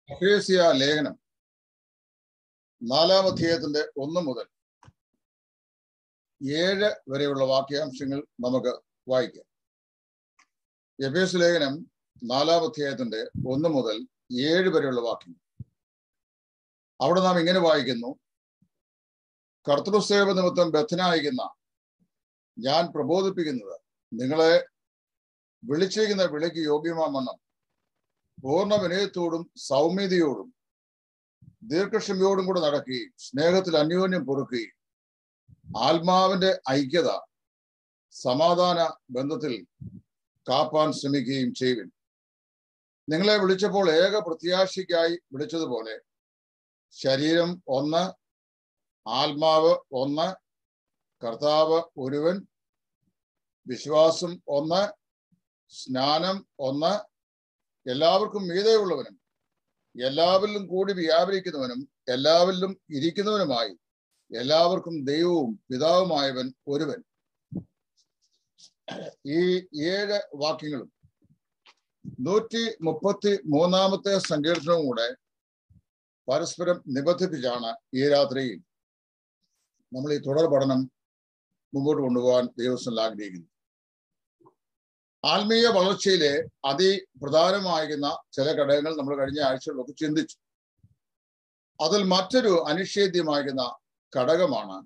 എഫേസ്യ ലേഖനം നാലാം അധ്യായത്തിന്റെ ഒന്ന് മുതൽ ഏഴ് വരെയുള്ള വാക്യാംശങ്ങൾ നമുക്ക് വായിക്കാം എഫേസ് ലേഖനം നാലാം അധ്യായത്തിന്റെ ഒന്ന് മുതൽ ഏഴ് വരെയുള്ള വാക്യങ്ങൾ അവിടെ നാം ഇങ്ങനെ വായിക്കുന്നു കർത്തൃസേവ നിമിത്തം ബദ്ധനായിരിക്കുന്ന ഞാൻ പ്രബോധിപ്പിക്കുന്നത് നിങ്ങളെ വിളിച്ചിരിക്കുന്ന വിളിക്ക് യോഗ്യമാമെന്നും പൂർണ്ണ വിനയത്തോടും സൗമ്യതയോടും ദീർഘക്ഷമയോടും കൂടെ നടക്കുകയും സ്നേഹത്തിൽ അന്യോന്യം പൊറുക്കുകയും ആത്മാവിന്റെ ഐക്യത സമാധാന ബന്ധത്തിൽ കാപ്പാൻ ശ്രമിക്കുകയും ചെയ്യുവിൻ നിങ്ങളെ വിളിച്ചപ്പോൾ ഏക പ്രത്യാശയ്ക്കായി വിളിച്ചതുപോലെ ശരീരം ഒന്ന് ആത്മാവ് ഒന്ന് കർത്താവ് ഒരുവൻ വിശ്വാസം ഒന്ന് സ്നാനം ഒന്ന് എല്ലാവർക്കും മീതെയുള്ളവനും എല്ലാവരിലും കൂടി വ്യാപരിക്കുന്നവനും എല്ലാവരിലും ഇരിക്കുന്നവനുമായി എല്ലാവർക്കും ദൈവവും പിതാവുമായവൻ ഒരുവൻ ഈ ഏഴ് വാക്യങ്ങളും നൂറ്റി മുപ്പത്തി മൂന്നാമത്തെ സങ്കീർത്തനവും കൂടെ പരസ്പരം നിബന്ധിപ്പിച്ചാണ് ഈ രാത്രിയിൽ നമ്മൾ ഈ തുടർ പഠനം മുമ്പോട്ട് കൊണ്ടുപോകാൻ ദൈവസ്ഥനിൽ ആഗ്രഹിക്കുന്നു ആത്മീയ വളർച്ചയിലെ അതിപ്രധാനമായിരുന്ന ചില ഘടകങ്ങൾ നമ്മൾ കഴിഞ്ഞ ആഴ്ചകളിലൊക്കെ ചിന്തിച്ചു അതിൽ മറ്റൊരു അനിഷേധ്യമായിരുന്ന ഘടകമാണ്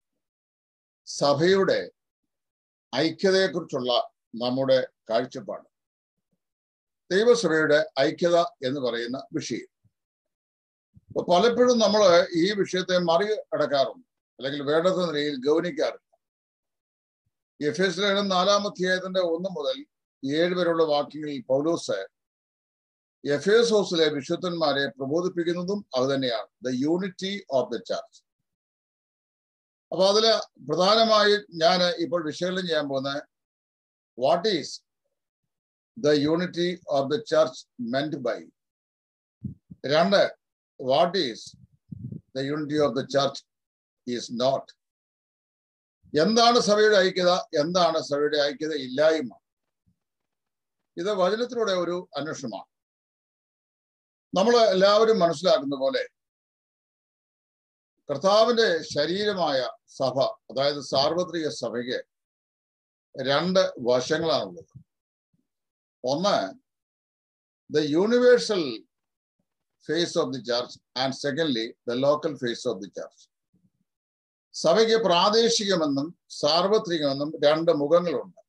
സഭയുടെ ഐക്യതയെക്കുറിച്ചുള്ള നമ്മുടെ കാഴ്ചപ്പാട് ദൈവസഭയുടെ ഐക്യത എന്ന് പറയുന്ന വിഷയം അപ്പൊ പലപ്പോഴും നമ്മൾ ഈ വിഷയത്തെ മറികടക്കാറുണ്ട് അല്ലെങ്കിൽ വേണ്ടത്ര നിലയിൽ ഗൗനിക്കാറില്ല എഫ് എസ് ലേഖനം നാലാം അധ്യായത്തിന്റെ ഒന്ന് മുതൽ ഏഴ് വരെയുള്ള വാക്യങ്ങളിൽ പൗലോസ് എഫ് എസ് ഹോസിലെ വിശുദ്ധന്മാരെ പ്രബോധിപ്പിക്കുന്നതും അത് തന്നെയാണ് the unity of the church അപ്പൊ അതില് പ്രധാനമായി ഞാൻ ഇപ്പോൾ വിശകലനം ചെയ്യാൻ പോകുന്നത് what is the unity of the church മെന്റ് ബൈ രണ്ട് what is the unity of the church is not എന്താണ് സഭയുടെ ഐക്യത എന്താണ് സഭയുടെ ഐക്യത ഇല്ലായ്മ ഇത് വചനത്തിലൂടെ ഒരു അന്വേഷണമാണ് നമ്മൾ എല്ലാവരും മനസ്സിലാക്കുന്ന പോലെ കർത്താവിന്റെ ശരീരമായ സഭ അതായത് സാർവത്രിക സഭയ്ക്ക് രണ്ട് വശങ്ങളാണുള്ളത് ഒന്ന് the universal face of the church and secondly the local face of the church സഭയ്ക്ക് പ്രാദേശികമെന്നും സാർവത്രികമെന്നും രണ്ട് മുഖങ്ങളുണ്ട്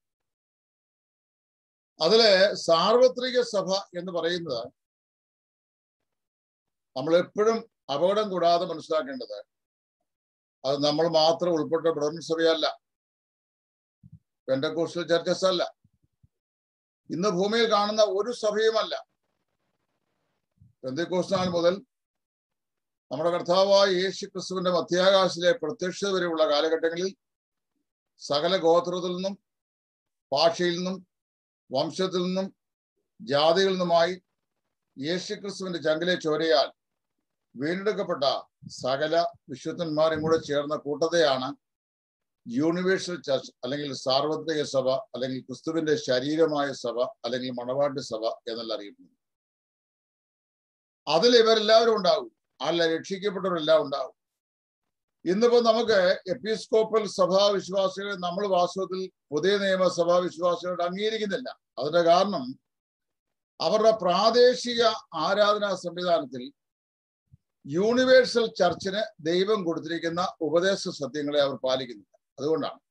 അതില് സാർവത്രിക സഭ എന്ന് പറയുന്നത് നമ്മൾ എപ്പോഴും അപകടം കൂടാതെ മനസ്സിലാക്കേണ്ടത് അത് നമ്മൾ മാത്രം ഉൾപ്പെട്ട ബ്രഹ്മ സഭയല്ല പെൻഡക്കോസ്റ്റൽ ചർച്ചസ് അല്ല ഇന്ന് ഭൂമിയിൽ കാണുന്ന ഒരു സഭയുമല്ല പെന്തക്കോസ്താൻ മുതൽ നമ്മുടെ കർത്താവായ യേശു ക്രിസ്തുവിന്റെ മധ്യാകാശിലെ പ്രത്യക്ഷത വരെയുള്ള കാലഘട്ടങ്ങളിൽ സകല ഗോത്രത്തിൽ നിന്നും ഭാഷയിൽ നിന്നും വംശത്തിൽ നിന്നും ജാതികളിൽ നിന്നുമായി യേശു ക്രിസ്തുവിന്റെ ചങ്കിലെ ചോരയാൽ വീണ്ടെടുക്കപ്പെട്ട സകല വിശുദ്ധന്മാരും കൂടെ ചേർന്ന കൂട്ടത്തെയാണ് യൂണിവേഴ്സൽ ചർച്ച് അല്ലെങ്കിൽ സാർവത്രിക സഭ അല്ലെങ്കിൽ ക്രിസ്തുവിന്റെ ശരീരമായ സഭ അല്ലെങ്കിൽ മണവാട്ടി സഭ എന്നല്ല അറിയപ്പെടുന്നത് അതിൽ ഇവരെല്ലാവരും ഉണ്ടാകും അല്ല രക്ഷിക്കപ്പെട്ടവരെല്ലാം ഉണ്ടാവും ഇന്നിപ്പോ നമുക്ക് എപ്പിസ്കോപ്പൽ സഭാ വിശ്വാസികളെ നമ്മൾ വാസ്തവത്തിൽ പുതിയ നിയമ സഭാ വിശ്വാസികളോട് അംഗീകരിക്കുന്നില്ല അതിന്റെ കാരണം അവരുടെ പ്രാദേശിക ആരാധനാ സംവിധാനത്തിൽ യൂണിവേഴ്സൽ ചർച്ചിന് ദൈവം കൊടുത്തിരിക്കുന്ന ഉപദേശ സത്യങ്ങളെ അവർ പാലിക്കുന്നില്ല അതുകൊണ്ടാണ്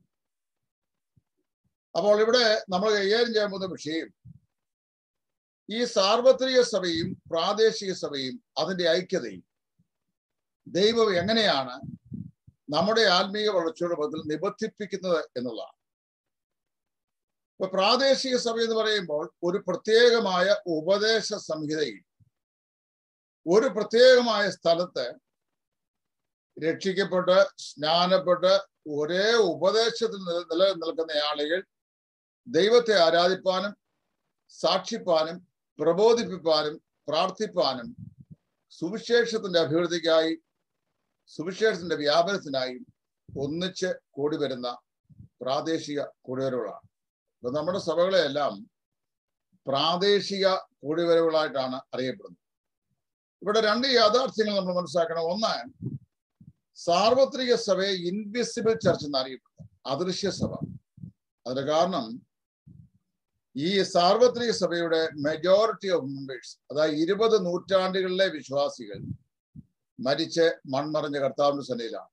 അപ്പോൾ ഇവിടെ നമ്മൾ കൈകാര്യം ചെയ്യാൻ പോകുന്ന വിഷയം ഈ സാർവത്രിക സഭയും പ്രാദേശിക സഭയും അതിന്റെ ഐക്യതയും ദൈവം എങ്ങനെയാണ് നമ്മുടെ ആത്മീയ വളർച്ചയുടെ ബന്ധത്തിൽ നിബന്ധിപ്പിക്കുന്നത് എന്നുള്ളതാണ് ഇപ്പൊ പ്രാദേശിക സഭ എന്ന് പറയുമ്പോൾ ഒരു പ്രത്യേകമായ ഉപദേശ സംഹിതയിൽ ഒരു പ്രത്യേകമായ സ്ഥലത്ത് രക്ഷിക്കപ്പെട്ട് സ്നാനപ്പെട്ട് ഒരേ ഉപദേശത്തിൽ നിലനിൽക്കുന്ന ആളുകൾ ദൈവത്തെ ആരാധിപ്പാനും സാക്ഷിപ്പാനും പ്രബോധിപ്പിപ്പാനും പ്രാർത്ഥിപ്പാനും സുവിശേഷത്തിന്റെ അഭിവൃദ്ധിക്കായി സുവിശേഷത്തിന്റെ വ്യാപനത്തിനായി ഒന്നിച്ച് കൂടി വരുന്ന പ്രാദേശിക കൂടിവരവുകളാണ് ഇപ്പൊ നമ്മുടെ സഭകളെയെല്ലാം പ്രാദേശിക കൂടിവരവുകളായിട്ടാണ് അറിയപ്പെടുന്നത് ഇവിടെ രണ്ട് യാഥാർത്ഥ്യങ്ങൾ നമ്മൾ മനസ്സിലാക്കണം ഒന്ന് സാർവത്രിക സഭയെ ഇൻവിസിബിൾ ചർച്ച് എന്നറിയപ്പെടുന്നത് അദൃശ്യ സഭ അതിന്റെ കാരണം ഈ സാർവത്രിക സഭയുടെ മെജോറിറ്റി ഓഫ് മെമ്പേഴ്സ് അതായത് ഇരുപത് നൂറ്റാണ്ടുകളിലെ വിശ്വാസികൾ മരിച്ച് മൺമറഞ്ഞ കർത്താവിന്റെ സന്നയിലാണ്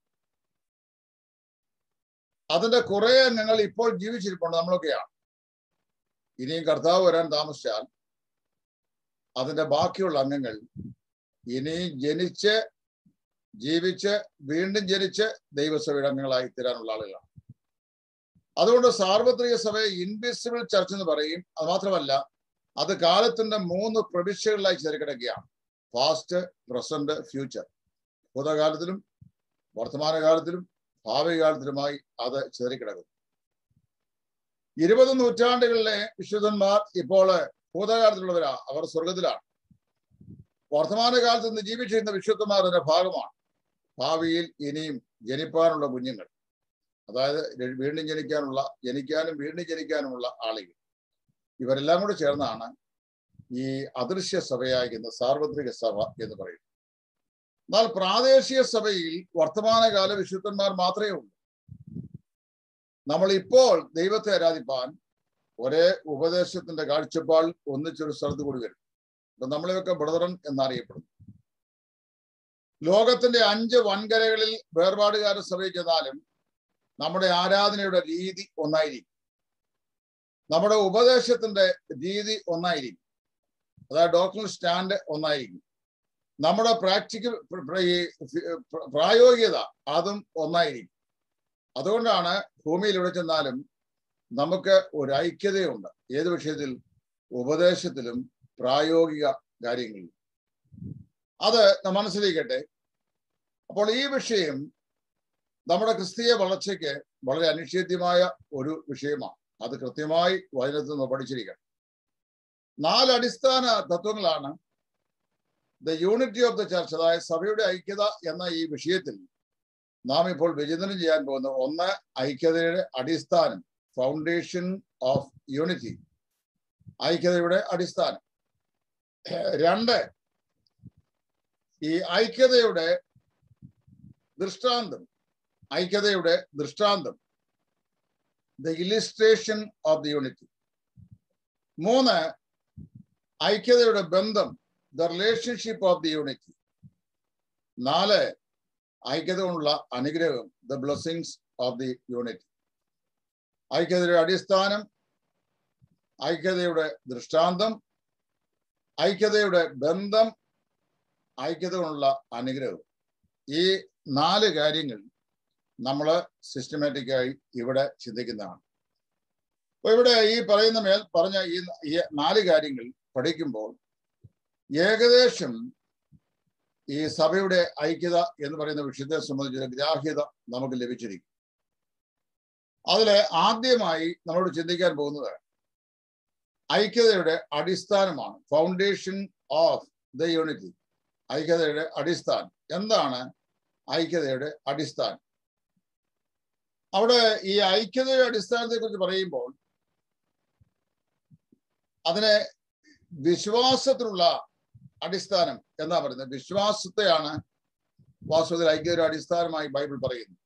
അതിന്റെ കുറെ അംഗങ്ങൾ ഇപ്പോൾ ജീവിച്ചിരിപ്പുണ്ട് നമ്മളൊക്കെയാണ് ഇനിയും കർത്താവ് വരാൻ താമസിച്ചാൽ അതിന്റെ ബാക്കിയുള്ള അംഗങ്ങൾ ഇനിയും ജനിച്ച് ജീവിച്ച് വീണ്ടും ജനിച്ച് ദൈവസഭയുടെ അംഗങ്ങളായി തീരാനുള്ള ആളുകളാണ് അതുകൊണ്ട് സാർവത്രിക സഭയെ ഇൻവിസിബിൾ ചർച്ച് എന്ന് പറയും അത് മാത്രമല്ല അത് കാലത്തിന്റെ മൂന്ന് പ്രവിശ്യകളിലായി ചെറുകിടക്കുകയാണ് പാസ്റ്റ് പ്രസന്റ് ഫ്യൂച്ചർ ഭൂതകാലത്തിലും വർത്തമാനകാലത്തിലും ഭാവി കാലത്തിലുമായി അത് ചെറിക്കിടക്കുന്നു ഇരുപത് നൂറ്റാണ്ടുകളിലെ വിശുദ്ധന്മാർ ഇപ്പോൾ ഭൂതകാലത്തിലുള്ളവരാ അവർ സ്വർഗത്തിലാണ് വർത്തമാനകാലത്ത് നിന്ന് ജീവിച്ചിരുന്ന വിശുദ്ധന്മാർ അതിന്റെ ഭാഗമാണ് ഭാവിയിൽ ഇനിയും ജനിപ്പാനുള്ള കുഞ്ഞുങ്ങൾ അതായത് വീണ്ടും ജനിക്കാനുള്ള ജനിക്കാനും വീണ്ടും ജനിക്കാനുമുള്ള ആളുകൾ ഇവരെല്ലാം കൂടെ ചേർന്നാണ് ഈ അദൃശ്യ സഭയായിരിക്കുന്ന സാർവത്രിക സഭ എന്ന് പറയുന്നത് എന്നാൽ പ്രാദേശിക സഭയിൽ വർത്തമാനകാല വിശുദ്ധന്മാർ മാത്രമേ ഉള്ളൂ നമ്മൾ ഇപ്പോൾ ദൈവത്തെ ആരാധിപ്പാൻ ഒരേ ഉപദേശത്തിന്റെ കാഴ്ചപ്പാട് ഒന്നിച്ചൊരു സ്ഥലത്ത് കൂടി വരും അപ്പൊ നമ്മളെയൊക്കെ ബ്രദറൻ എന്നറിയപ്പെടുന്നു ലോകത്തിന്റെ അഞ്ച് വൻകരകളിൽ വേർപാടുകാര സഭയിൽ ചെന്നാലും നമ്മുടെ ആരാധനയുടെ രീതി ഒന്നായിരിക്കും നമ്മുടെ ഉപദേശത്തിന്റെ രീതി ഒന്നായിരിക്കും അതായത് ഡോക്ടർ സ്റ്റാൻഡ് ഒന്നായിരിക്കും നമ്മുടെ പ്രാക്ടിക്കൽ പ്രായോഗികത അതും ഒന്നായിരിക്കും അതുകൊണ്ടാണ് ഭൂമിയിൽ എവിടെ ചെന്നാലും നമുക്ക് ഒരു ഐക്യതയുണ്ട് ഏത് വിഷയത്തിൽ ഉപദേശത്തിലും പ്രായോഗിക കാര്യങ്ങളിലും അത് മനസ്സിലേക്കട്ടെ അപ്പോൾ ഈ വിഷയം നമ്മുടെ ക്രിസ്തീയ വളർച്ചയ്ക്ക് വളരെ അനിഷേധ്യമായ ഒരു വിഷയമാണ് അത് കൃത്യമായി വചനത്തിൽ നിന്ന് പഠിച്ചിരിക്കണം നാല് അടിസ്ഥാന തത്വങ്ങളാണ് the unity of the church അതായത് സഭയുടെ ഐക്യത എന്ന ഈ വിഷയത്തിൽ നാം ഇപ്പോൾ വിചിന്തനം ചെയ്യാൻ പോകുന്ന ഒന്ന് ഐക്യതയുടെ അടിസ്ഥാനം ഫൗണ്ടേഷൻ ഓഫ് യൂണിറ്റി ഐക്യതയുടെ അടിസ്ഥാനം രണ്ട് ഈ ഐക്യതയുടെ ദൃഷ്ടാന്തം ഐക്യതയുടെ ദൃഷ്ടാന്തം the illustration of the unity മൂന്ന് ഐക്യതയുടെ ബന്ധം the relationship of the unity നാല് ഐക്യത കൊണ്ടുള്ള അനുഗ്രഹം the blessings of the unity ഐക്യതയുടെ അടിസ്ഥാനം ഐക്യതയുടെ ദൃഷ്ടാന്തം ഐക്യതയുടെ ബന്ധം ഐക്യത കൊണ്ടുള്ള അനുഗ്രഹം ഈ നാല് കാര്യങ്ങൾ നമ്മൾ സിസ്റ്റമാറ്റിക്കായി ഇവിടെ ചിന്തിക്കുന്നതാണ് അപ്പൊ ഇവിടെ ഈ പറയുന്ന മേൽ പറഞ്ഞ ഈ ഈ നാല് കാര്യങ്ങൾ പഠിക്കുമ്പോൾ ഏകദേശം ഈ സഭയുടെ ഐക്യത എന്ന് പറയുന്ന വിഷയത്തെ സംബന്ധിച്ച ഗ്രാഹ്യത നമുക്ക് ലഭിച്ചിരിക്കും അതില് ആദ്യമായി നമ്മളോട് ചിന്തിക്കാൻ പോകുന്നത് ഐക്യതയുടെ അടിസ്ഥാനമാണ് ഫൗണ്ടേഷൻ ഓഫ് ദ യൂണിറ്റി ഐക്യതയുടെ അടിസ്ഥാനം എന്താണ് ഐക്യതയുടെ അടിസ്ഥാനം അവിടെ ഈ ഐക്യതയുടെ അടിസ്ഥാനത്തെ കുറിച്ച് പറയുമ്പോൾ അതിനെ വിശ്വാസത്തിലുള്ള അടിസ്ഥാനം എന്നാ പറയുന്നത് വിശ്വാസത്തെയാണ് വാസ്തവത്തിൽ ഐക്യതയുടെ അടിസ്ഥാനമായി ബൈബിൾ പറയുന്നത്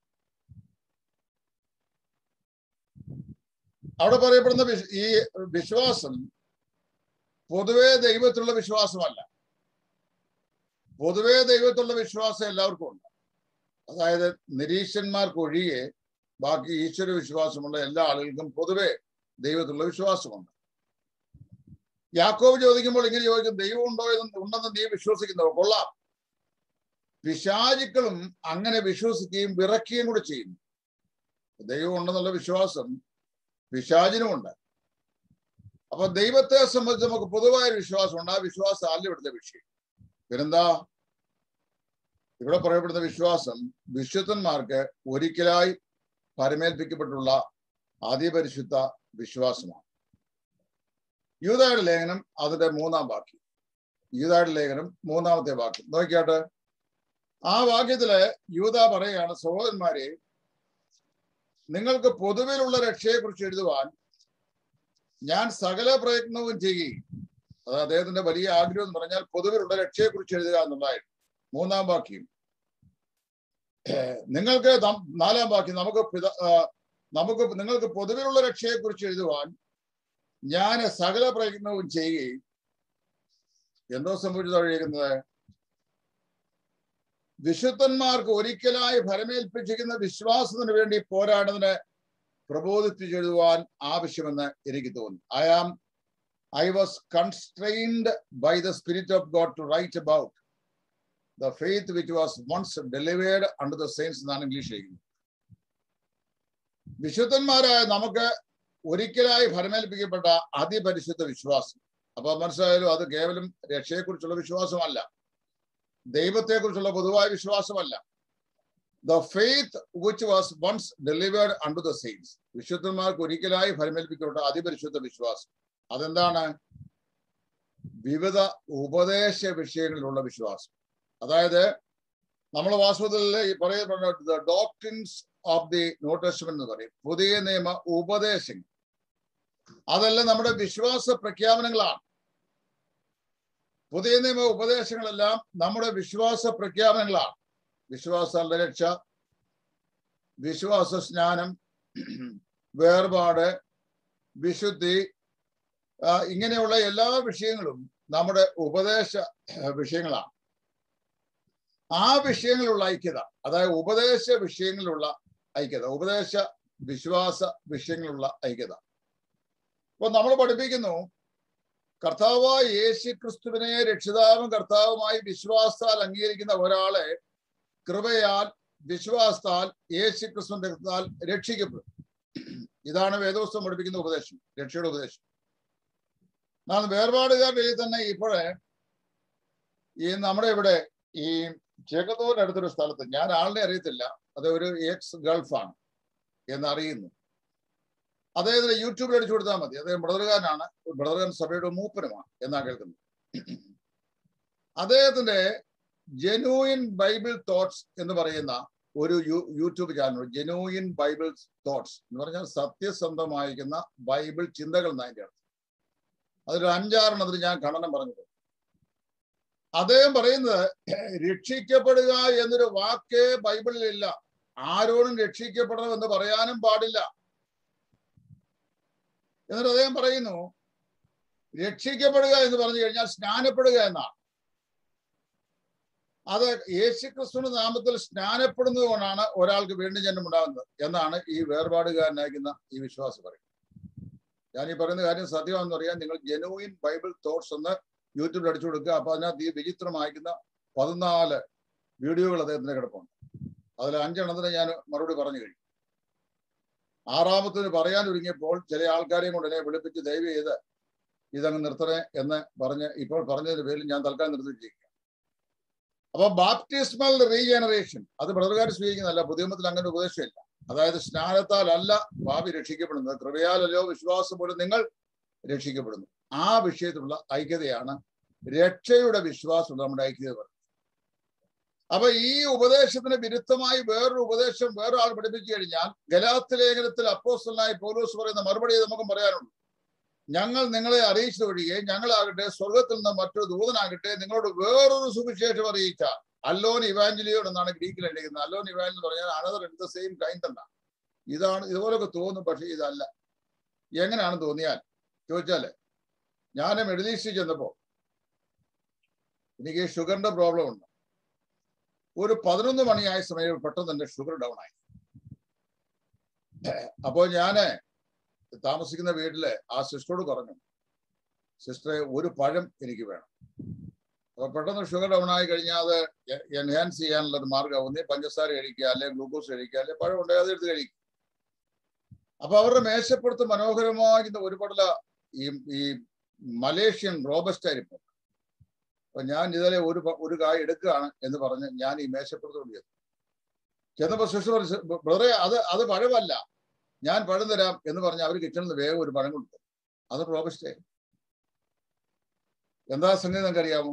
അവിടെ പറയപ്പെടുന്ന ഈ വിശ്വാസം പൊതുവെ ദൈവത്തിലുള്ള വിശ്വാസമല്ല പൊതുവെ ദൈവത്തിലുള്ള വിശ്വാസം എല്ലാവർക്കും ഉണ്ട് അതായത് നിരീക്ഷന്മാർക്ക് ഒഴികെ ബാക്കി ഈശ്വര വിശ്വാസമുള്ള എല്ലാ ആളുകൾക്കും പൊതുവെ ദൈവത്തിലുള്ള വിശ്വാസമുണ്ട് യാക്കോബ് ചോദിക്കുമ്പോൾ ഇങ്ങനെ ചോദിക്കും ദൈവം ഉണ്ടോ എന്ന് ഉണ്ടെന്ന് നീ വിശ്വസിക്കുന്നവർ കൊള്ളാം പിശാചുക്കളും അങ്ങനെ വിശ്വസിക്കുകയും വിറക്കുകയും കൂടെ ചെയ്യുന്നു ദൈവം ഉണ്ടെന്നുള്ള വിശ്വാസം പിശാചിനുമുണ്ട് അപ്പൊ ദൈവത്തെ സംബന്ധിച്ച് നമുക്ക് പൊതുവായ വിശ്വാസമുണ്ട് ആ വിശ്വാസം അല്ല ഇവിടുത്തെ വിഷയം പിന്നെന്താ ഇവിടെ പറയപ്പെടുന്ന വിശ്വാസം വിശുദ്ധന്മാർക്ക് ഒരിക്കലായി പരമേൽപ്പിക്കപ്പെട്ടുള്ള അതിപരിശുദ്ധ വിശ്വാസമാണ് യൂതായുടെ ലേഖനം അതിന്റെ മൂന്നാം വാക്യം യൂതായുടെ ലേഖനം മൂന്നാമത്തെ വാക്യം നോക്കിയാട്ട് ആ വാക്യത്തില് യൂത പറയുകയാണ് സഹോദരന്മാരെ നിങ്ങൾക്ക് പൊതുവിലുള്ള രക്ഷയെക്കുറിച്ച് എഴുതുവാൻ ഞാൻ സകല പ്രയത്നവും ചെയ്യുകയും അത് അദ്ദേഹത്തിന്റെ വലിയ ആഗ്രഹം എന്ന് പറഞ്ഞാൽ പൊതുവിലുള്ള രക്ഷയെക്കുറിച്ച് എഴുതുക എന്നുള്ളതായിരുന്നു മൂന്നാം വാക്യം നിങ്ങൾക്ക് നം- നാലാം വാക്യം നമുക്ക് പിത- ആ, നമുക്ക് നിങ്ങൾക്ക് പൊതുവിലുള്ള രക്ഷയെക്കുറിച്ച് എഴുതുവാൻ ഞാൻ സകല പ്രയത്നവും ചെയ്യുകയും എന്തോ സംഭവിച്ചത് വിശുദ്ധന്മാർക്ക് ഒരിക്കലായി ഫലമേൽപ്പിച്ചിരിക്കുന്ന വിശ്വാസത്തിന് വേണ്ടി പോരാടുന്നതിന് പ്രബോധിപ്പിച്ചെഴുതുവാൻ ആവശ്യമെന്ന് എനിക്ക് തോന്നി I am I was constrained by the spirit of God to write about the faith which was once delivered under the saints എന്നാണ് ഇംഗ്ലീഷ് എഴുതുന്നത് വിശുദ്ധന്മാരായ നമുക്ക് ഒരിക്കലായി ഫലമേൽപ്പിക്കപ്പെട്ട അതിപരിശുദ്ധ വിശ്വാസം അപ്പൊ മനസ്സിലായാലും അത് കേവലം രക്ഷയെക്കുറിച്ചുള്ള വിശ്വാസമല്ല ദൈവത്തെക്കുറിച്ചുള്ള പൊതുവായ വിശ്വാസമല്ല the faith which was once delivered under the saints വിശുദ്ധന്മാർക്ക് ഒരിക്കലായി ഫലമേൽപ്പിക്കപ്പെട്ട അതിപരിശുദ്ധ വിശ്വാസം അതെന്താണ് വിവിധ ഉപദേശ വിഷയങ്ങളിലുള്ള വിശ്വാസം അതായത് നമ്മൾ വാസ്തവത്തിൽ ഈ പറയുന്ന doctrines of the new testament എന്ന് പറയും പുതിയ നിയമ ഉപദേശങ്ങൾ അതെല്ലാം നമ്മുടെ വിശ്വാസ പ്രഖ്യാപനങ്ങളാണ് പുതിയ നിയമ ഉപദേശങ്ങളെല്ലാം നമ്മുടെ വിശ്വാസ പ്രഖ്യാപനങ്ങളാണ് വിശ്വാസ രക്ഷ വിശ്വാസ സ്നാനം വേർപാട് വിശുദ്ധി ആ, ഇങ്ങനെയുള്ള എല്ലാ വിഷയങ്ങളും നമ്മുടെ ഉപദേശ വിഷയങ്ങളാണ് ആ വിഷയങ്ങളിലുള്ള ഐക്യത അതായത് ഉപദേശ വിഷയങ്ങളിലുള്ള ഐക്യത ഉപദേശ വിശ്വാസ വിഷയങ്ങളിലുള്ള ഐക്യത അപ്പൊ നമ്മൾ പഠിപ്പിക്കുന്നു കർത്താവായ യേശു ക്രിസ്തുവിനെ രക്ഷിതാവും കർത്താവുമായി വിശ്വാസത്താൽ അംഗീകരിക്കുന്ന ഒരാളെ കൃപയാൽ വിശ്വാസത്താൽ യേശു ക്രിസ്തുവിന്റെ രക്തത്താൽ രക്ഷിക്കപ്പെടും ഇതാണ് വേദോസ്തം പഠിപ്പിക്കുന്ന ഉപദേശം രക്ഷയുടെ ഉപദേശം എന്നാൽ വേർപാടുകാരുടെ ഇടയിൽ തന്നെ ഇപ്പോഴേ ഈ നമ്മുടെ ഇവിടെ ഈ ചെകതൂരിന് അടുത്തൊരു സ്ഥലത്ത് ഞാൻ ആളിനെ അറിയത്തില്ല അത് ഒരു എക്സ് ഗൾഫാണ് എന്നറിയുന്നു അദ്ദേഹത്തിന് യൂട്യൂബിൽ അടിച്ചു കൊടുത്താൽ മതി അദ്ദേഹം ബ്രദറുകാരനാണ് ബ്രദറുകാരൻ സഭയുടെ മൂപ്പനുമാണ് എന്നാ കേൾക്കുന്നത് അദ്ദേഹത്തിന്റെ ജെനുയിൻ ബൈബിൾ തോട്ട്സ് എന്ന് പറയുന്ന ഒരു യൂ YouTube channel genuine Bible thoughts എന്ന് പറഞ്ഞാൽ സത്യസന്ധമായിരിക്കുന്ന ബൈബിൾ ചിന്തകൾ എന്നതിന്റെ അർത്ഥം അതിൽ അഞ്ചാറെണ്ണത്തിന് ഞാൻ ഖണ്ഡനം പറഞ്ഞത് അദ്ദേഹം പറയുന്നത് രക്ഷിക്കപ്പെടുക എന്നൊരു വാക്കേ ബൈബിളിലില്ല ആരോടും രക്ഷിക്കപ്പെടണം എന്ന് പറയാനും പാടില്ല എന്നിട്ട് അദ്ദേഹം പറയുന്നു രക്ഷിക്കപ്പെടുക എന്ന് പറഞ്ഞു കഴിഞ്ഞാൽ സ്നാനപ്പെടുക എന്നാണ് അത് യേശുക്രിസ്തുവിന്റെ നാമത്തിൽ സ്നാനപ്പെടുന്നത് കൊണ്ടാണ് ഒരാൾക്ക് വീണ്ടും ജന്മം ഉണ്ടാകുന്നത് എന്നാണ് ഈ വേർപാടുകാരനായിരിക്കുന്ന ഈ വിശ്വാസം പറയുന്നത് ഞാൻ ഈ പറയുന്ന കാര്യം സത്യമാണെന്ന് അറിയാൻ നിങ്ങൾ ജെനുവിൻ ബൈബിൾ തോട്ട്സ് എന്ന് യൂട്യൂബിൽ അടിച്ചു കൊടുക്കുക അപ്പൊ അതിനകത്ത് ഈ വിചിത്രമായിരിക്കുന്ന പതിനാല് വീഡിയോകൾ അദ്ദേഹത്തിന് കിടപ്പുണ്ട് അതിൽ അഞ്ചെണ്ണത്തിന് ഞാൻ മറുപടി പറഞ്ഞു കഴിഞ്ഞു ആറാമത്തിന് പറയാൻ ഒരുങ്ങിയപ്പോൾ ചില ആൾക്കാരെയും കൊണ്ട് എന്നെ വിളിപ്പിച്ച് ദയവ് ചെയ്ത് ഇതങ്ങ് നിർത്തണേ എന്ന് പറഞ്ഞ് ഇപ്പോൾ പറഞ്ഞതിന്റെ പേരിൽ ഞാൻ തൽക്കാലം നിർത്തിച്ചിരിക്കുക അപ്പൊ ബാപ്റ്റിസ്മൽ റീജനറേഷൻ അത് ബ്രദർകാർ സ്വീകരിക്കുന്നതല്ല പുതിയമത്തിൽ അങ്ങനെ ഉപദേശമില്ല അതായത് സ്നാനത്താൽ അല്ല ഭാവി രക്ഷിക്കപ്പെടുന്നത് കൃപയാലല്ലോ വിശ്വാസം പോലും നിങ്ങൾ രക്ഷിക്കപ്പെടുന്നു ആ വിഷയത്തിലുള്ള ഐക്യതയാണ് രക്ഷയുടെ വിശ്വാസം നമ്മുടെ ഐക്യത പറയുന്നത് അപ്പൊ ഈ ഉപദേശത്തിന് വിരുദ്ധമായി വേറൊരു ഉപദേശം വേറൊരാൾ പഠിപ്പിച്ചു കഴിഞ്ഞാൽ ഗലാത്ത് ലേഖനത്തിൽ അപ്പോസ്റ്റലായി പൗലോസ് പറയുന്ന മറുപടി നമുക്ക് പറയാനുണ്ട് ഞങ്ങൾ നിങ്ങളെ അറിയിച്ചു ഒഴികെ ഞങ്ങളാകട്ടെ സ്വർഗത്തിൽ നിന്ന് മറ്റൊരു ദൂതനാകട്ടെ നിങ്ങളോട് വേറൊരു സുവിശേഷം അറിയിച്ചാൽ അല്ലോൻ ഇവാഞ്ചലിയോട് എന്നാണ് ഗ്രീക്കിൽ എഴുതിക്കുന്നത് അല്ലോൻ ഇവാഞ്ചൽ എന്ന് പറഞ്ഞാൽ another in the same kind എന്നാണ് ഇതാണ് ഇതുപോലൊക്കെ തോന്നും പക്ഷെ ഇതല്ല എങ്ങനെയാണ് തോന്നിയാൽ ചോദിച്ചാല് ഞാൻ മിഡിൽ ഈസ്റ്റിൽ ചെന്നപ്പോ എനിക്ക് ഷുഗറിന്റെ പ്രോബ്ലം ഉണ്ട് ഒരു പതിനൊന്ന് മണിയായ സമയം പെട്ടെന്ന് എന്റെ ഷുഗർ ഡൗൺ ആയി അപ്പോൾ ഞാന് താമസിക്കുന്ന വീട്ടില് ആ സിസ്റ്ററോട് പറഞ്ഞു സിസ്റ്ററെ ഒരു പഴം എനിക്ക് വേണം അപ്പൊ പെട്ടെന്ന് ഷുഗർ ഡൗൺ ആയി കഴിഞ്ഞാൽ അത് എൻഹാൻസ് ചെയ്യാനുള്ള ഒരു മാർഗ്ഗം ഒന്നേ പഞ്ചസാര കഴിക്കുക അല്ലെങ്കിൽ ഗ്ലൂക്കോസ് കഴിക്കുക അല്ലെങ്കിൽ പഴം ഉണ്ടെങ്കിൽ അത് എടുത്ത് കഴിക്കും അപ്പൊ അവരുടെ മേശപ്പുറത്ത് മനോഹരമാകുന്ന ഒരു പടല ഈ ഈ മലേഷ്യൻ റോബസ്റ്റ് ആയിരിക്കും അപ്പൊ ഞാൻ ഇതേ ഒരു ഒരു കായ് എടുക്കുകയാണ് എന്ന് പറഞ്ഞ് ഞാൻ ഈ മേശപ്പുറത്ത് കൊണ്ട് ചെന്നു ചെന്നപ്പോ സിസ്റ്റർ പറഞ്ഞു ബ്രദറെ അത് അത് പഴമല്ല ഞാൻ പഴം തരാം എന്ന് പറഞ്ഞ് അവർ കിച്ചണിൽ നിന്ന് വേഗം ഒരു പഴം കൊടുത്തു അത് റോബസ്റ്റേ എന്താ സംഗതി നിങ്ങൾക്ക് അറിയാമോ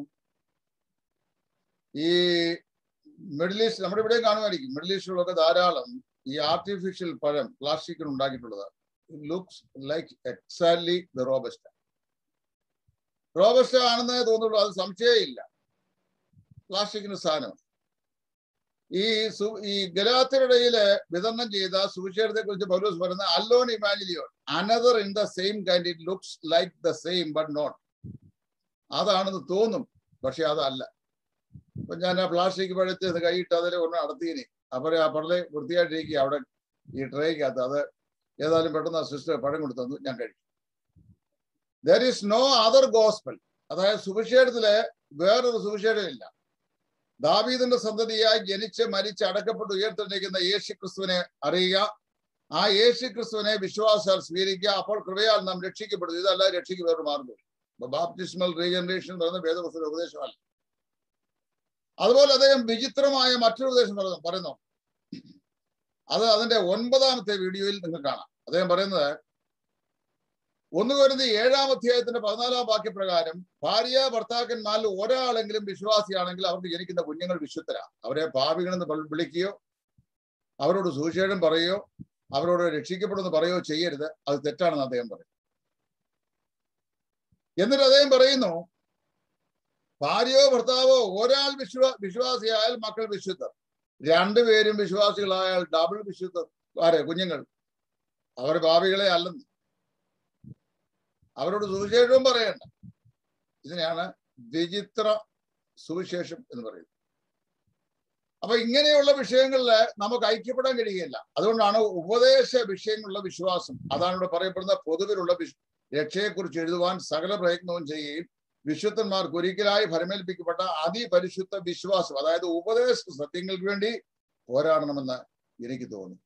ഈ മിഡിൽ ഈസ്റ്റ് നമ്മുടെ ഇവിടെയും കാണുമായിരിക്കും മിഡിൽ ഈസ്റ്റിലൊക്കെ ധാരാളം ഈ ആർട്ടിഫിഷ്യൽ പഴം പ്ലാസ്റ്റിക്കിൽ ഉണ്ടാക്കിയിട്ടുള്ളത് looks like exactly the robusta robusta ആണെന്നേ തോന്നുള്ളൂ അത് സംശയമില്ല പ്ലാസ്റ്റിക്കിന്റെ സാധനം ഈ സു ഈ ഗലാത്തിനിടയില് വിതരണം ചെയ്ത സുവിശേഷത്തെ കുറിച്ച് പൗലോസ് പറയുന്നത് അല്ലോൺ ഇമാജിലിയോൺ another in the same kind it looks like the same but not അതാണെന്ന് തോന്നും പക്ഷെ അതല്ല ഇപ്പൊ ഞാൻ ആ പ്ലാസ്റ്റിക് പഴുത്ത് ഇത് കൈയിട്ട് അതിൽ ഒന്ന് നടത്തിയിനി അപ്പോൾ ആ പടലെ വൃത്തിയായിട്ടിരിക്കുക അവിടെ ഈ ട്രേക്കകത്ത് അത് ഏതായാലും പെട്ടെന്ന് ആ സിസ്റ്റർ പഴം കൊടുത്തു തന്നു ഞാൻ കഴിച്ചു there is no other gospel അതായത് സുവിശേഷത്തില് വേറൊരു സുവിശേഷമില്ല ദാവീദിന്റെ സന്തതിയായി ജനിച്ച് മരിച്ച് അടക്കപ്പെട്ട് ഉയർത്തിരിക്കുന്ന യേശു ക്രിസ്തുവിനെ അറിയുക ആ യേശു ക്രിസ്തുവിനെ വിശ്വാസാൽ സ്വീകരിക്കുക അപ്പോൾ കൃപയാൽ നാം രക്ഷിക്കപ്പെടുന്നു ഇതല്ല രക്ഷയ്ക്ക് വേറൊരു മാർഗം ബാപ്റ്റിസ്മൽ റീജനറേഷൻ എന്ന് പറയുന്ന വേദപുസ്തക ഉപദേശമല്ല അതുപോലെ അദ്ദേഹം വിചിത്രമായ മറ്റൊരു ഉപദേശം പറയുന്നു പറയുന്നു അത് അതിന്റെ ഒൻപതാമത്തെ വീഡിയോയിൽ നിങ്ങൾക്ക് കാണാം അദ്ദേഹം പറയുന്നത് ഒന്ന് വരുന്ന ഏഴാം അധ്യായത്തിന്റെ പതിനാലാം വാക്യപ്രകാരം ഭാര്യ ഭർത്താക്കന്മാരിൽ ഒരാളെങ്കിലും വിശ്വാസിയാണെങ്കിൽ അവർക്ക് ജനിക്കുന്ന കുഞ്ഞുങ്ങൾ വിശുദ്ധരാ അവരെ പാപികളെന്ന് വി- വിളിക്കുകയോ അവരോട് സുവിശേഷം പറയുകയോ അവരോട് രക്ഷിക്കപ്പെടുമെന്ന് പറയുകയോ ചെയ്യരുത് അത് തെറ്റാണെന്ന് അദ്ദേഹം പറയും എന്നിട്ട് അദ്ദേഹം പറയുന്നു ഭാര്യയോ ഭർത്താവോ ഒരാൾ വിശ്വാ വിശ്വാസിയായാൽ മക്കൾ വിശുദ്ധർ രണ്ടുപേരും വിശ്വാസികളായാൽ ഡബിൾ വിശുദ്ധർ ആരെ കുഞ്ഞുങ്ങൾ അവർ ഭാവികളെ അല്ലെന്ന് അവരോട് സുവിശേഷവും പറയണ്ട ഇതിനെയാണ് വിചിത്ര സുവിശേഷം എന്ന് പറയുന്നത് അപ്പൊ ഇങ്ങനെയുള്ള വിഷയങ്ങളിൽ നമുക്ക് ഐക്യപ്പെടാൻ കഴിയുകയില്ല അതുകൊണ്ടാണ് ഉപദേശ വിഷയങ്ങളുള്ള വിശ്വാസം അതാണ് ഇവിടെ പറയപ്പെടുന്ന പൊതുവിലുള്ള വിശ്- രക്ഷയെക്കുറിച്ച് എഴുതുവാൻ സകല പ്രയത്നവും ചെയ്യുകയും വിശുദ്ധന്മാർക്ക് ഒരിക്കലായി ഫലമേൽപ്പിക്കപ്പെട്ട അതിപരിശുദ്ധ വിശ്വാസം അതായത് ഉപദേശ സത്യങ്ങൾക്ക് വേണ്ടി പോരാടണമെന്ന് എനിക്ക് തോന്നി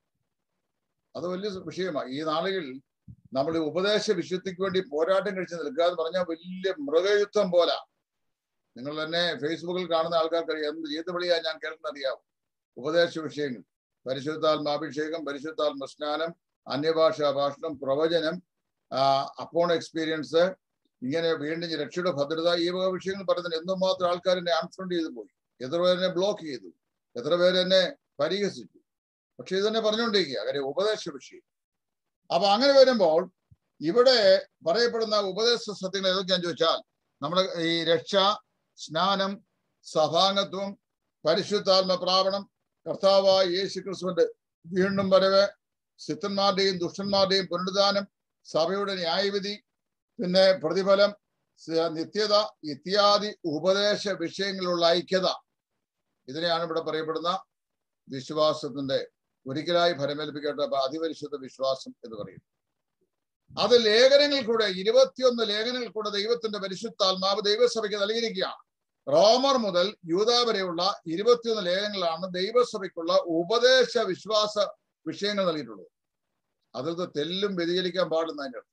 അത് വലിയ വിഷയമാണ് ഈ നാളുകളിൽ നമ്മൾ ഈ ഉപദേശ വിശുദ്ധിക്ക് വേണ്ടി പോരാട്ടം കഴിച്ച് നിൽക്കുക എന്ന് പറഞ്ഞാൽ വലിയ മൃഗയുദ്ധം പോലാ നിങ്ങൾ തന്നെ ഫേസ്ബുക്കിൽ കാണുന്ന ആൾക്കാർക്ക് അറിയാം എന്ത് ഏത് വഴിയാ ഞാൻ കേൾക്കുന്ന അറിയാവും ഉപദേശ വിഷയങ്ങൾ പരിശുദ്ധാത്മാഭിഷേകം പരിശുദ്ധാത്മ സ്നാനം അന്യഭാഷാ ഭാഷണം പ്രവചനം അപ്പോൺ എക്സ്പീരിയൻസ് ഇങ്ങനെ വീണ്ടും ഈ രക്ഷയുടെ ഭദ്രത ഈ വക വിഷയങ്ങൾ പറയുന്നത് എന്തുമാത്രം ആൾക്കാർ എന്നെ അൺഫ്രണ്ട് ചെയ്തു പോയി എത്ര പേരെന്നെ ബ്ലോക്ക് ചെയ്തു എത്ര പേരെന്നെ പരിഹസിച്ചു പക്ഷെ ഇത് തന്നെ പറഞ്ഞുകൊണ്ടിരിക്കുക കാര്യം ഉപദേശ വിഷയം അപ്പൊ അങ്ങനെ വരുമ്പോൾ ഇവിടെ പറയപ്പെടുന്ന ഉപദേശ സത്യങ്ങൾ ഏതൊക്കെയാന്ന് ചോദിച്ചാൽ നമ്മുടെ ഈ രക്ഷ സ്നാനം സഭാംഗത്വം പരിശുദ്ധാത്മ പ്രാപണം കർത്താവായ യേശു ക്രിസ്തുവിന്റെ വീണ്ടും വരവ് സിദ്ധന്മാരുടെയും ദുഷ്ടന്മാരുടെയും പുനരുദ്ധാനം സഭയുടെ ന്യായവിധി പിന്നെ പ്രതിഫലം സ- നിത്യത ഇത്യാദി ഉപദേശ വിഷയങ്ങളിലുള്ള ഐക്യത ഇതിനെയാണ് ഇവിടെ പറയപ്പെടുന്ന വിശ്വാസത്തിന്റെ ഒരിക്കലായി ഫലമേൽപ്പിക്കേണ്ട അതിപരിശുദ്ധ വിശ്വാസം എന്ന് പറയുന്നത് അത് ലേഖനങ്ങൾ കൂടെ ഇരുപത്തിയൊന്ന് ലേഖനങ്ങൾ കൂടെ ദൈവത്തിന്റെ പരിശുദ്ധാത്മാവ് ദൈവസഭയ്ക്ക് നൽകിയിരിക്കുകയാണ് റോമർ മുതൽ യൂത വരെയുള്ള ഇരുപത്തിയൊന്ന് ലേഖനങ്ങളാണ് ദൈവസഭയ്ക്കുള്ള ഉപദേശ വിശ്വാസ വിഷയങ്ങൾ നൽകിയിട്ടുള്ളത് അതിൽ നിന്ന് തെല്ലും വ്യതിചലിക്കാൻ പാടുന്ന അതിൻ്റെ അർത്ഥം.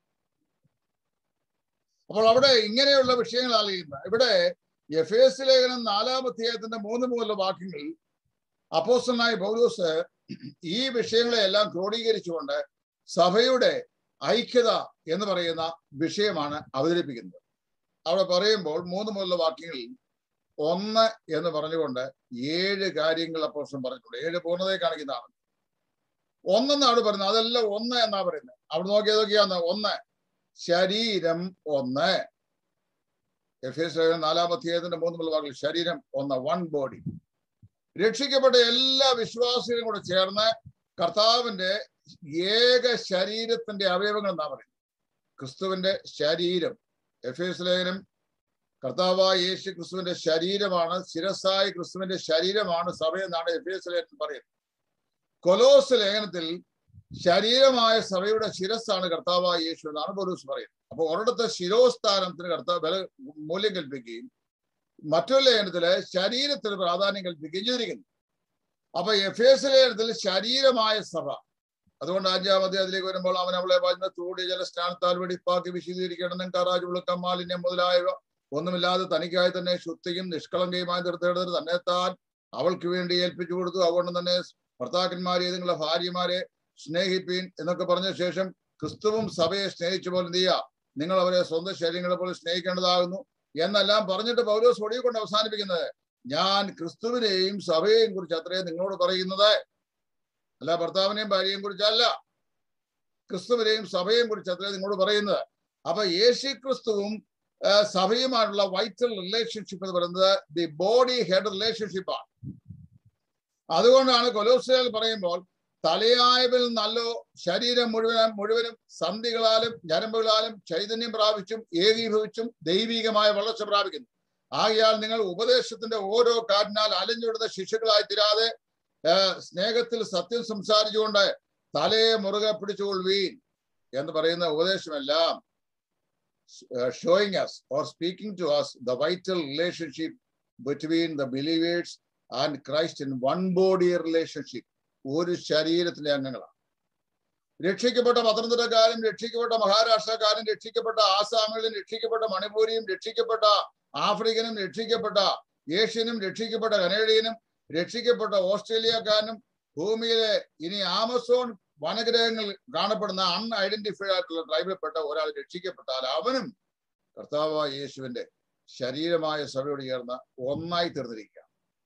അപ്പോൾ അവിടെ ഇങ്ങനെയുള്ള വിഷയങ്ങൾ അറിയുന്നത് ഇവിടെ എഫ് എസ് ലേഖനം നാലാം അധ്യായത്തിന്റെ മൂന്ന് മുതലുള്ള വാക്യങ്ങൾ അപ്പോസ്റ്റലായ പൗലോസ് ഈ വിഷയങ്ങളെ എല്ലാം ക്രോഡീകരിച്ചുകൊണ്ട് സഭയുടെ ഐക്യത എന്ന് പറയുന്ന വിഷയമാണ് അവതരിപ്പിക്കുന്നത് അവിടെ പറയുമ്പോൾ മൂന്ന് മുതലുള്ള വാക്യങ്ങളിൽ ഒന്ന് എന്ന് പറഞ്ഞുകൊണ്ട് ഏഴ് കാര്യങ്ങൾ അപ്പോസ്റ്റൻ പറഞ്ഞിട്ടുണ്ട് ഏഴ് പൂർണ്ണതയെ കാണിക്കുന്നതാണ് ഒന്നെന്നാണ് അവിടെ പറയുന്നത് അതെല്ലാം ഒന്ന് എന്നാ പറയുന്നത് അവിടെ നോക്കിയത് നോക്കിയാന്ന് ഒന്ന് ശരീരം ഒന്ന് എഫ് എസ് നാലാം അധ്യായത്തിന്റെ മൂന്ന് മുതലുള്ള വാക്കുകൾ ശരീരം ഒന്ന് വൺ ബോഡി രക്ഷിക്കപ്പെട്ട എല്ലാ വിശ്വാസികളും കൂടെ ചേർന്ന് കർത്താവിന്റെ ഏക ശരീരത്തിന്റെ അവയവങ്ങൾ എന്നാ പറയുന്നത് ക്രിസ്തുവിന്റെ ശരീരം എഫ് എസ് ലേഖനം കർത്താവായ യേശു ക്രിസ്തുവിന്റെ ശരീരമാണ് ശിരസായ ക്രിസ്തുവിന്റെ ശരീരമാണ് സഭ എന്നാണ് എഫ് എസ് ലേഖനം പറയുന്നത് കൊലോസ് ലേഖനത്തിൽ ശരീരമായ സഭയുടെ ശിരസ്സാണ് കർത്താവായ യേശു എന്നാണ് പോലീസ് പറയുന്നത് അപ്പൊ ഒരിടത്ത് ശിരോസ്ഥാനത്തിന് കർത്താവ് വില മൂല്യം കൽപ്പിക്കുകയും മറ്റൊരു ലേഖനത്തില് ശരീരത്തിന് പ്രാധാന്യം കൽപ്പിക്കുകയും ചെയ്തിരിക്കുന്നു അപ്പൊ എഫ് എസ് ലേഖനത്തിൽ ശരീരമായ സഭ അതുകൊണ്ട് അഞ്ചാമത്തെ അതിലേക്ക് വരുമ്പോൾ അവൻ അവളെ വചന തൂടി ജല സ്നാനത്താൽ വെടിപ്പാക്കി വിശദീകരിക്കണം കറാജ് വിളുക്കം മാലിന്യം മുതലായവ ഒന്നുമില്ലാതെ തനിക്കായി തന്നെ ശുദ്ധിയും നിഷ്കളങ്കയുമായി നിർത്തേണ്ടത് തന്നെത്താൻ അവൾക്ക് വേണ്ടി ഏൽപ്പിച്ചു കൊടുത്തു അതുകൊണ്ട് തന്നെ ഭർത്താക്കന്മാരെ നിങ്ങളുടെ ഭാര്യമാരെ സ്നേഹിപ്പീൻ എന്നൊക്കെ പറഞ്ഞ ശേഷം ക്രിസ്തുവും സഭയെ സ്നേഹിച്ച പോലെ എന്ത് ചെയ്യുക നിങ്ങൾ അവരെ സ്വന്തം ശരീരങ്ങളെ പോലെ സ്നേഹിക്കേണ്ടതാകുന്നു എന്നെല്ലാം പറഞ്ഞിട്ട് പൗലോസ് ഒടിയെ കൊണ്ട് അവസാനിപ്പിക്കുന്നത് ഞാൻ ക്രിസ്തുവിനെയും സഭയെയും കുറിച്ച് അത്രയും നിങ്ങളോട് പറയുന്നത് അല്ല ഭർത്താവിനെയും ഭാര്യയെയും കുറിച്ചല്ല ക്രിസ്തുവിനെയും സഭയെയും കുറിച്ച് അത്രയും നിങ്ങളോട് പറയുന്നത് അപ്പൊ യേശു ക്രിസ്തുവും ആ, സഭയുമായിട്ടുള്ള വൈറ്റൽ റിലേഷൻഷിപ്പ് എന്ന് പറയുന്നത് ദി ബോഡി ഹെഡ് റിലേഷൻഷിപ്പാണ് അതുകൊണ്ടാണ് കൊലോസിയൽ പറയുമ്പോൾ തലയായവിൽ നല്ലോ ശരീരം മുഴുവനും മുഴുവനും സന്ധികളാലും ഞരമ്പുകളാലും ചൈതന്യം പ്രാപിച്ചും ഏകീഭവിച്ചും ദൈവികമായ വളർച്ച പ്രാപിക്കുന്നു ആകയാൽ നിങ്ങൾ ഉപദേശത്തിന്റെ ഓരോ കാറ്റിനാൽ അലഞ്ഞുവിടുന്ന ശിശുക്കളായി തീരാതെ ആ, സ്നേഹത്തിൽ സത്യം സംസാരിച്ചുകൊണ്ട് തലയെ മുറുകെ പിടിച്ചുകൊള്ളുവീൻ എന്ന് പറയുന്ന ഉപദേശമെല്ലാം showing us or speaking to us the vital relationship between the believers and Christ in one body relationship ഒരു ശരീരത്തിലെ അംഗങ്ങളാണ് രക്ഷിക്കപ്പെട്ട പത്തനംതിട്ടക്കാരും രക്ഷിക്കപ്പെട്ട മഹാരാഷ്ട്രക്കാരും രക്ഷിക്കപ്പെട്ട ആസാമിലും രക്ഷിക്കപ്പെട്ട മണിപ്പൂരിയും രക്ഷിക്കപ്പെട്ട ആഫ്രിക്കനും രക്ഷിക്കപ്പെട്ട ഏഷ്യനും രക്ഷിക്കപ്പെട്ട കനേഡിയനും രക്ഷിക്കപ്പെട്ട ഓസ്ട്രേലിയക്കാരനും ഭൂമിയിലെ ഇനി ആമസോൺ വനഗ്രഹങ്ങളിൽ കാണപ്പെടുന്ന അൺഐഡന്റിഫൈഡ് ആയിട്ടുള്ള ട്രൈബിൽപ്പെട്ട ഒരാൾ രക്ഷിക്കപ്പെട്ടാൽ അവനും കർത്താവായ യേശുവിന്റെ ശരീരമായ സഭയോട് ചേർന്ന് ഒന്നായി തീർന്നിരിക്കുക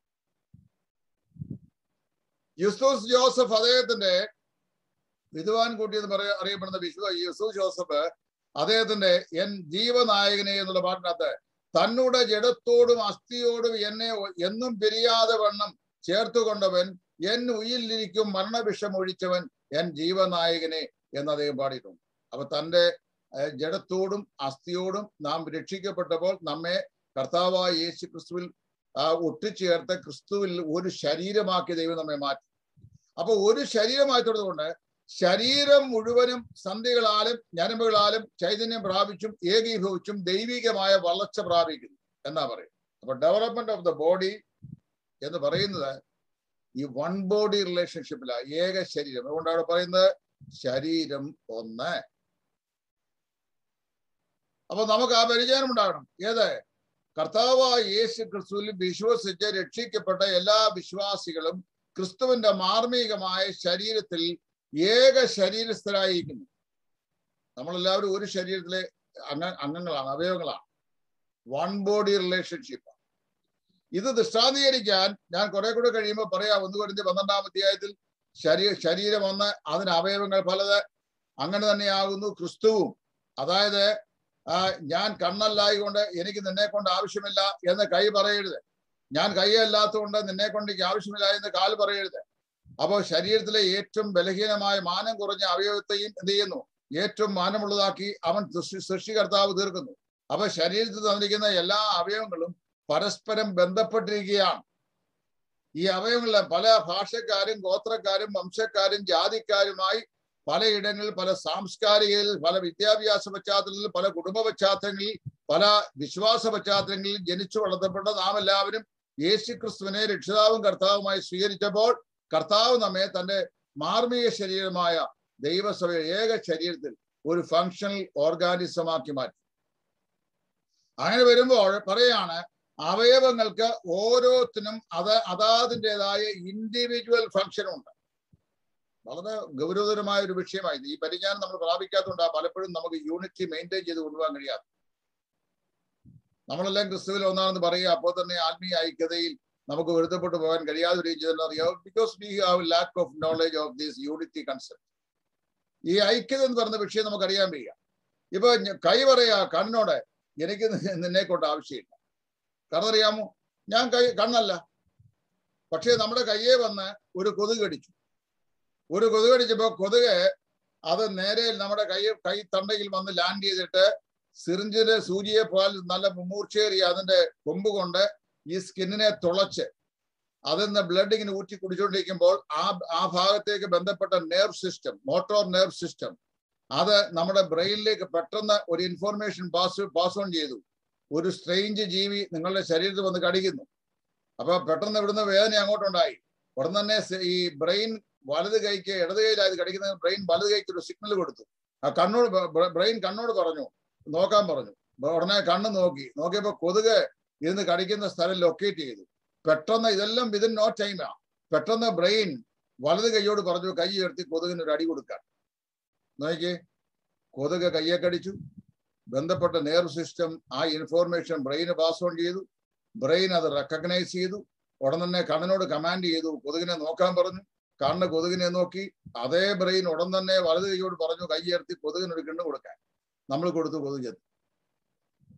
യുസ്തോസ് ജോസഫ് അദ്ദേഹത്തിന്റെ വിധവാൻ കുട്ടി എന്ന് പറയാ അറിയപ്പെടുന്ന വിശുദ്ധ യുസൂസ് ജോസഫ് അദ്ദേഹത്തിന്റെ എൻ ജീവനായകനെ എന്നുള്ള പാട്ടിനകത്ത് തന്നോട് ജഡത്തോടും അസ്ഥിയോടും എന്നെ ഒ- എന്നും പിരിയാതെ വണ്ണം ചേർത്തുകൊണ്ടവൻ എൻ ഉയിലിരിക്കും മരണവിഷം ഒഴിച്ചവൻ എൻ ജീവനായകനെ എന്ന് അദ്ദേഹം പാടിയിട്ടുണ്ട് അപ്പൊ തന്റെ ഏഹ്, ജഡത്തോടും അസ്ഥിയോടും നാം രക്ഷിക്കപ്പെട്ടപ്പോൾ നമ്മെ കർത്താവായ യേശു ക്രിസ്തുവിൽ ആ, ഒട്ടിച്ചേർത്ത് ക്രിസ്തുവിൽ ഒരു ശരീരമാക്കി ദൈവം നമ്മെ മാറ്റി അപ്പൊ ഒരു ശരീരമായിട്ടുള്ളതുകൊണ്ട് ശരീരം മുഴുവനും സന്ധികളാലും ഞരമ്പുകളാലും ചൈതന്യം പ്രാപിച്ചും ഏകീഭവിച്ചും ദൈവികമായ വളർച്ച പ്രാപിക്കുന്നു എന്നാ പറയും അപ്പൊ ഡെവലപ്മെന്റ് ഓഫ് ദ ബോഡി എന്ന് പറയുന്നത് ഈ വൺ ബോഡി റിലേഷൻഷിപ്പില ഏക ശരീരം അതുകൊണ്ടാണ് പറയുന്നത് ശരീരം ഒന്ന് അപ്പൊ നമുക്ക് ആ പരിചയം ഉണ്ടാകണം ഏത് കർത്താവായ യേശു ക്രിസ്തുവിൽ വിശ്വസിച്ച് രക്ഷിക്കപ്പെട്ട എല്ലാ വിശ്വാസികളും ക്രിസ്തുവിന്റെ മാർമികമായ ശരീരത്തിൽ ഏക ശരീരസ്ഥരായിരിക്കുന്നു നമ്മളെല്ലാവരും ഒരു ശരീരത്തിലെ അംഗ അംഗങ്ങളാണ് അവയവങ്ങളാണ് വൺ ബോഡി റിലേഷൻഷിപ്പ് ഇത് ദൃഷ്ടാന്തീകരിക്കാൻ ഞാൻ കുറെ കൂടെ കഴിയുമ്പോൾ പറയാം ഒന്ന് കഴിഞ്ഞ് പന്ത്രണ്ടാം അധ്യായത്തിൽ ശരീ ശരീരം ഒന്ന് അതിന് അവയവങ്ങൾ പലത് അങ്ങനെ തന്നെയാകുന്നു ക്രിസ്തുവും അതായത് ആ, ഞാൻ കണ്ണല്ലായതുകൊണ്ട് എനിക്ക് നിന്നെ കൊണ്ട് ആവശ്യമില്ല എന്ന് കൈ പറയരുത് ഞാൻ കൈയല്ലാത്തതുകൊണ്ട് നിന്നെ കൊണ്ട് എനിക്ക് ആവശ്യമില്ല എന്ന് കാൽ പറയരുത് അപ്പോൾ ശരീരത്തിലെ ഏറ്റവും ബലഹീനമായ മാനം കുറഞ്ഞ അവയവത്തെയും എന്ത് ചെയ്യുന്നു ഏറ്റവും മാനമുള്ളതാക്കി അവൻ സൃഷ്ടി സൃഷ്ടികർത്താവ് തീർക്കുന്നു അപ്പൊ ശരീരത്തിൽ തന്നിരിക്കുന്ന എല്ലാ അവയവങ്ങളും പരസ്പരം ബന്ധപ്പെട്ടിരിക്കുകയാണ് ഈ അവയവങ്ങളിലെ പല ഭാഷക്കാരും ഗോത്രക്കാരും വംശക്കാരും ജാതിക്കാരുമായി പലയിടങ്ങളിൽ പല സാംസ്കാരികയിൽ പല വിദ്യാഭ്യാസ പശ്ചാത്തലത്തിൽ പല കുടുംബ പശ്ചാത്തലങ്ങളിൽ പല വിശ്വാസ പശ്ചാത്തലങ്ങളിൽ ജനിച്ചു വളർത്തപ്പെട്ട നാം എല്ലാവരും യേശു ക്രിസ്തുവിനെ രക്ഷിതാവും കർത്താവുമായി സ്വീകരിച്ചപ്പോൾ കർത്താവ് നമ്മെ തന്റെ മാർമിക ശരീരമായ ദൈവസഭ ഏക ശരീരത്തിൽ ഒരു ഫങ്ഷണൽ ഓർഗാനിസമാക്കി മാറ്റി അങ്ങനെ വരുമ്പോൾ പറയാണ് അവയവങ്ങൾക്ക് ഓരോത്തിനും അത് അതാതിൻ്റെതായ ഇൻഡിവിജ്വൽ ഫങ്ഷൻ ഉണ്ട് വളരെ ഗൗരവതരമായ ഒരു വിഷയമായിരുന്നു ഈ പരിജ്ഞാനം നമ്മൾ പ്രാപിക്കാത്തതുകൊണ്ട് പലപ്പോഴും നമുക്ക് യൂണിറ്റി മെയിൻറ്റെയിൻ ചെയ്ത് കൊണ്ടുപോകാൻ കഴിയാതെ നമ്മളെല്ലാം ക്രിസ്തുവിൽ ഒന്നാണെന്ന് പറയുക അപ്പോൾ തന്നെ ആത്മീയ ഐക്യതയിൽ നമുക്ക് വെറുതപ്പെട്ടു പോകാൻ കഴിയാതെ വരികയും ചെയ്തെന്നറിയാം because we have lack of knowledge of this unity concept ഈ ഐക്യത എന്ന് പറയുന്ന വിഷയം നമുക്ക് അറിയാൻ വയ്യ ഇപ്പൊ ഞ- കൈ പറയാ കണ്ണോട് എനിക്ക് നി- നിന്നെ കൊണ്ട് ആവശ്യമില്ല കാരണം അറിയാമോ ഞാൻ കൈ കണ്ണല്ല പക്ഷേ നമ്മുടെ കയ്യെ വന്ന് ഒരു കൊതുക് കടിച്ചു ഒരു കൊതുക് കടിച്ചപ്പോ കൊതുക് അത് നേരെ നമ്മുടെ കൈ കൈ തണ്ടയിൽ വന്ന് ലാൻഡ് ചെയ്തിട്ട് സിറിഞ്ചിന്റെ സൂചിയെ പോലെ നല്ല മൂർച്ചേറിയ അതിന്റെ കൊമ്പ് കൊണ്ട് ഈ സ്കിന്നിനെ തുളച്ച് അതിൽ നിന്ന് ബ്ലഡ് ഇങ്ങനെ ഊറ്റി കുടിച്ചുകൊണ്ടിരിക്കുമ്പോൾ ആ ആ ഭാഗത്തേക്ക് ബന്ധപ്പെട്ട nerve system motor nerve system അത് നമ്മുടെ ബ്രെയിനിലേക്ക് പെട്ടെന്ന് ഒരു ഇൻഫോർമേഷൻ പാസ് പാസ് ഓൺ ചെയ്തു ഒരു സ്ട്രെയിഞ്ച് ജീവി നിങ്ങളുടെ ശരീരത്തിൽ വന്ന് കടിക്കുന്നു അപ്പൊ പെട്ടെന്ന് ഇവിടുന്ന് വേദന അങ്ങോട്ടുണ്ടായി ഉടൻ തന്നെ സ- ഈ ബ്രെയിൻ വലത് കൈക്ക് ഇടത് കൈയിലായത് കടിക്കുന്ന ബ്രെയിൻ വലത് കൈക്ക് ഒരു സിഗ്നൽ കൊടുത്തു ആ കണ്ണോട് ബ്രെയിൻ കണ്ണോട് പറഞ്ഞു നോക്കാൻ പറഞ്ഞു ഉടനെ കണ്ണ് നോക്കി നോക്കിയപ്പോ കൊതുക് ഇരുന്ന് കടിക്കുന്ന സ്ഥലം ലൊക്കേറ്റ് ചെയ്തു പെട്ടെന്ന് ഇതെല്ലാം വിതിൻ നോ ടൈമാ പെട്ടെന്ന് ബ്രെയിൻ വലത് കൈയോട് പറഞ്ഞു കൈ ഉയർത്തി കൊതുകിന് ഒരു അടി കൊടുക്കാൻ നോക്കിയേ കൊതുക് കയ്യെ കടിച്ചു ബന്ധപ്പെട്ട നെർവ് സിസ്റ്റം ആ ഇൻഫോർമേഷൻ ബ്രെയിന് പാസ് ഓൺ ചെയ്തു ബ്രെയിൻ അത് റെക്കഗ്നൈസ് ചെയ്തു ഉടൻ തന്നെ കണ്ണിനോട് കമാൻഡ് ചെയ്തു കൊതുകിനെ നോക്കാൻ പറഞ്ഞു കണ്ണ് കൊതുകിനെ നോക്കി അതേ ബ്രെയിൻ ഉടൻ തന്നെ വലത് കൈയോട് പറഞ്ഞു കൈ ഉയർത്തി കൊതുകിന് ഒരു കിണ്ണ് കൊടുക്കാൻ നമ്മൾ കൊടുത്തു കൊതുക് ചെത്തു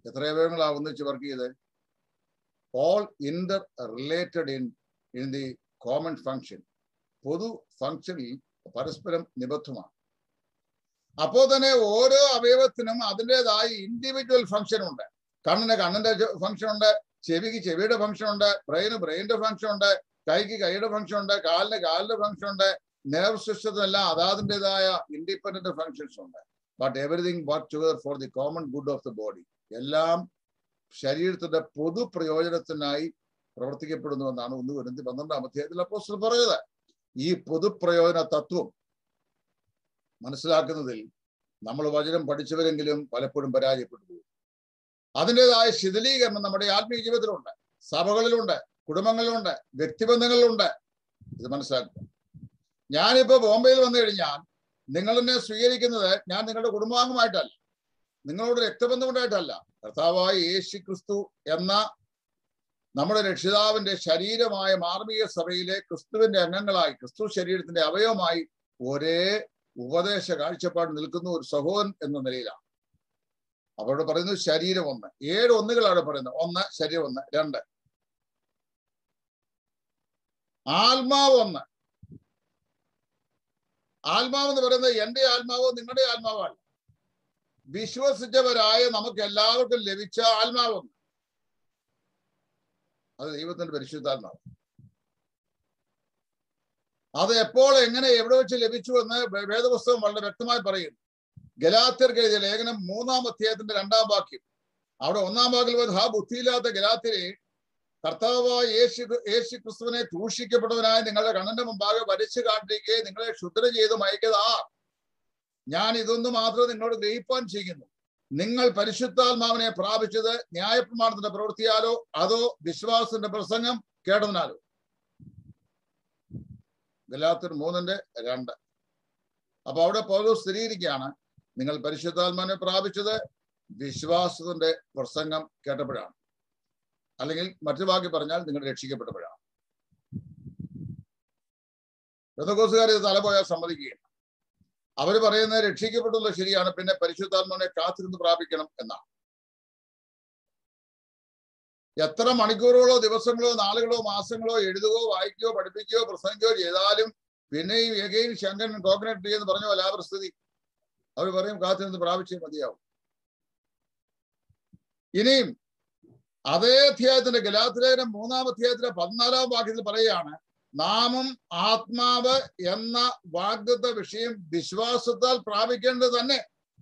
എത്ര അവയവങ്ങളാ ഒന്നിച്ച് വർക്ക് ചെയ്ത് all interrelated in in the common function പൊതു ഫങ്ഷനിൽ പരസ്പരം നിബദ്ധമാണ് അപ്പോ തന്നെ ഓരോ അവയവത്തിനും അതിൻ്റെതായ ഇൻഡിവിജ്വൽ ഫങ്ഷൻ ഉണ്ട് കണ്ണിന് കണ്ണിന്റെ ഫങ്ഷൻ ഉണ്ട് ചെവിക്ക് ചെവിയുടെ ഫങ്ഷൻ ഉണ്ട് ബ്രെയിന് ബ്രെയിനിന്റെ ഫങ്ഷൻ ഉണ്ട് കൈക്ക് കൈയുടെ ഫങ്ഷൻ ഉണ്ട് കാലിന് കാലിന്റെ ഫങ്ഷൻ ഉണ്ട് നെർവ് സിസ്റ്റത്തിനെല്ലാം അതാതിൻ്റെതായ ഇൻഡിപെൻഡന്റ് ഫങ്ഷൻസ് ഉണ്ട് but everything work together for the common good of the body എല്ലാം ശരീരത്തിന്റെ പൊതു പ്രയോജനത്തിനായി പ്രവർത്തിക്കപ്പെടുന്നുവെന്നാണ് ഒന്ന് വരുന്നത് പന്ത്രണ്ടാം അധ്യായത്തിൽ അപ്പോസ്റ്റൽ പറഞ്ഞത് ഈ പൊതുപ്രയോജന തത്വം മനസ്സിലാക്കുന്നതിൽ നമ്മൾ വചനം പഠിച്ചവരെങ്കിലും പലപ്പോഴും പരാജയപ്പെട്ടു പോകും അതിൻ്റെതായ ശിഥിലീകരണം നമ്മുടെ ആത്മീയ ജീവിതത്തിലുണ്ട് സഭകളിലുണ്ട് കുടുംബങ്ങളിലുണ്ട് വ്യക്തിബന്ധങ്ങളിലുണ്ട് ഇത് മനസ്സിലാക്കുക ഞാനിപ്പോ ബോംബെയിൽ വന്നു കഴിഞ്ഞാൽ നിങ്ങൾ എന്നെ സ്വീകരിക്കുന്നത് ഞാൻ നിങ്ങളുടെ കുടുംബാംഗമായിട്ടല്ല നിങ്ങളോട് രക്തബന്ധം കൊണ്ടായിട്ടല്ല കർത്താവായ യേശു ക്രിസ്തു എന്ന നമ്മുടെ രക്ഷിതാവിന്റെ ശരീരമായ മാർമിക സഭയിലെ ക്രിസ്തുവിന്റെ അംഗങ്ങളായി ക്രിസ്തു ശരീരത്തിന്റെ അവയവമായി ഒരേ ഉപദേശ കാഴ്ചപ്പാട് നിൽക്കുന്ന ഒരു സഹോദരൻ എന്ന നിലയിലാണ് അവരോട് പറയുന്നത് ശരീരം ഒന്ന് ഏഴ് ഒന്നുകളാണ് പറയുന്നത് ഒന്ന് ശരീരം ഒന്ന് രണ്ട് ആത്മാവ് ഒന്ന് ആത്മാവ് എന്ന് പറയുന്നത് എന്റെ ആത്മാവോ നിങ്ങളുടെ ആത്മാവോ അല്ല വിശ്വസിച്ചവരായ നമുക്ക് എല്ലാവർക്കും ലഭിച്ച ആത്മാവൊന്ന് അത് ദൈവത്തിന്റെ പരിശുദ്ധാത്മാവ് അത് എപ്പോൾ എങ്ങനെ എവിടെ വെച്ച് ലഭിച്ചു എന്ന് വേദപുസ്തകം വളരെ വ്യക്തമായി പറയുന്നു ഗലാത്യർക്ക് എഴുതിയ ലേഖനം മൂന്നാം അധ്യായത്തിന്റെ രണ്ടാം വാക്യം അവിടെ ഒന്നാം വാക്കിൽ വരുന്നത് ആ ബുദ്ധിയില്ലാത്ത ഗലാത്യരെ കർത്താവായ യേശു യേശു ക്രിസ്തുവിനെ ക്രൂശിക്കപ്പെട്ടവനായ നിങ്ങളുടെ കണ്ണന്റെ മുമ്പാകെ വരച്ചു കാട്ടിരിക്കെ നിങ്ങളെ ക്ഷുദ്ര ചെയ്ത് മയക്കത് ആ ഞാൻ ഇതൊന്നു മാത്രം നിങ്ങളോട് ഗ്രഹിപ്പാൻ ചെയ്യുന്നു നിങ്ങൾ പരിശുദ്ധാത്മാവിനെ പ്രാപിച്ചത് ന്യായപ്രമാണത്തിന്റെ പ്രവൃത്തിയാലോ അതോ വിശ്വാസത്തിന്റെ പ്രസംഗം കേട്ടതിനാലോ ഗലാത്തിൽ മൂന്നിന്റെ രണ്ട് അപ്പൊ അവിടെ പൗലോസ് സ്ഥിരീകരിക്കുകയാണ് നിങ്ങൾ പരിശുദ്ധാത്മാവിനെ പ്രാപിച്ചത് വിശ്വാസത്തിന്റെ പ്രസംഗം കേട്ടപ്പോഴാണ് അല്ലെങ്കിൽ മറ്റു വാക്കി പറഞ്ഞാൽ നിങ്ങൾ രക്ഷിക്കപ്പെട്ടപ്പോഴാണ് ബന്ധകോസുകാർ ഇത് തലപോയാൽ സമ്മതിക്കുകയില്ല അവർ പറയുന്നത് രക്ഷിക്കപ്പെട്ടുള്ളത് ശരിയാണ് പിന്നെ പരിശുദ്ധാത്മാവിനെ കാത്തിരുന്ന് പ്രാപിക്കണം എന്നാണ് എത്ര മണിക്കൂറുകളോ ദിവസങ്ങളോ നാളുകളോ മാസങ്ങളോ എഴുതുകയോ വായിക്കുകയോ പഠിപ്പിക്കുകയോ പ്രസംഗിക്കുകയോ ചെയ്താലും പിന്നെയും എഗെയിൻ ശങ്കൻ കോക്കനട്ട് ട്രീ എന്ന് പറഞ്ഞ പോലെ ആ പരിസ്ഥിതി അവർ പറയും കാത്തിരുന്ന് പ്രാപിച്ചേ മതിയാവും ഇനിയും അതേ അധ്യായത്തിന്റെ ഗലാത്തിലേഖനം മൂന്നാം അധ്യായത്തിലെ പതിനാലാം വാക്യത്തിൽ പറയുകയാണ് നാമം ആത്മാവ് എന്ന വാഗ്ദത്ത വിഷയം വിശ്വാസത്താൽ പ്രാപിക്കേണ്ടത് തന്നെ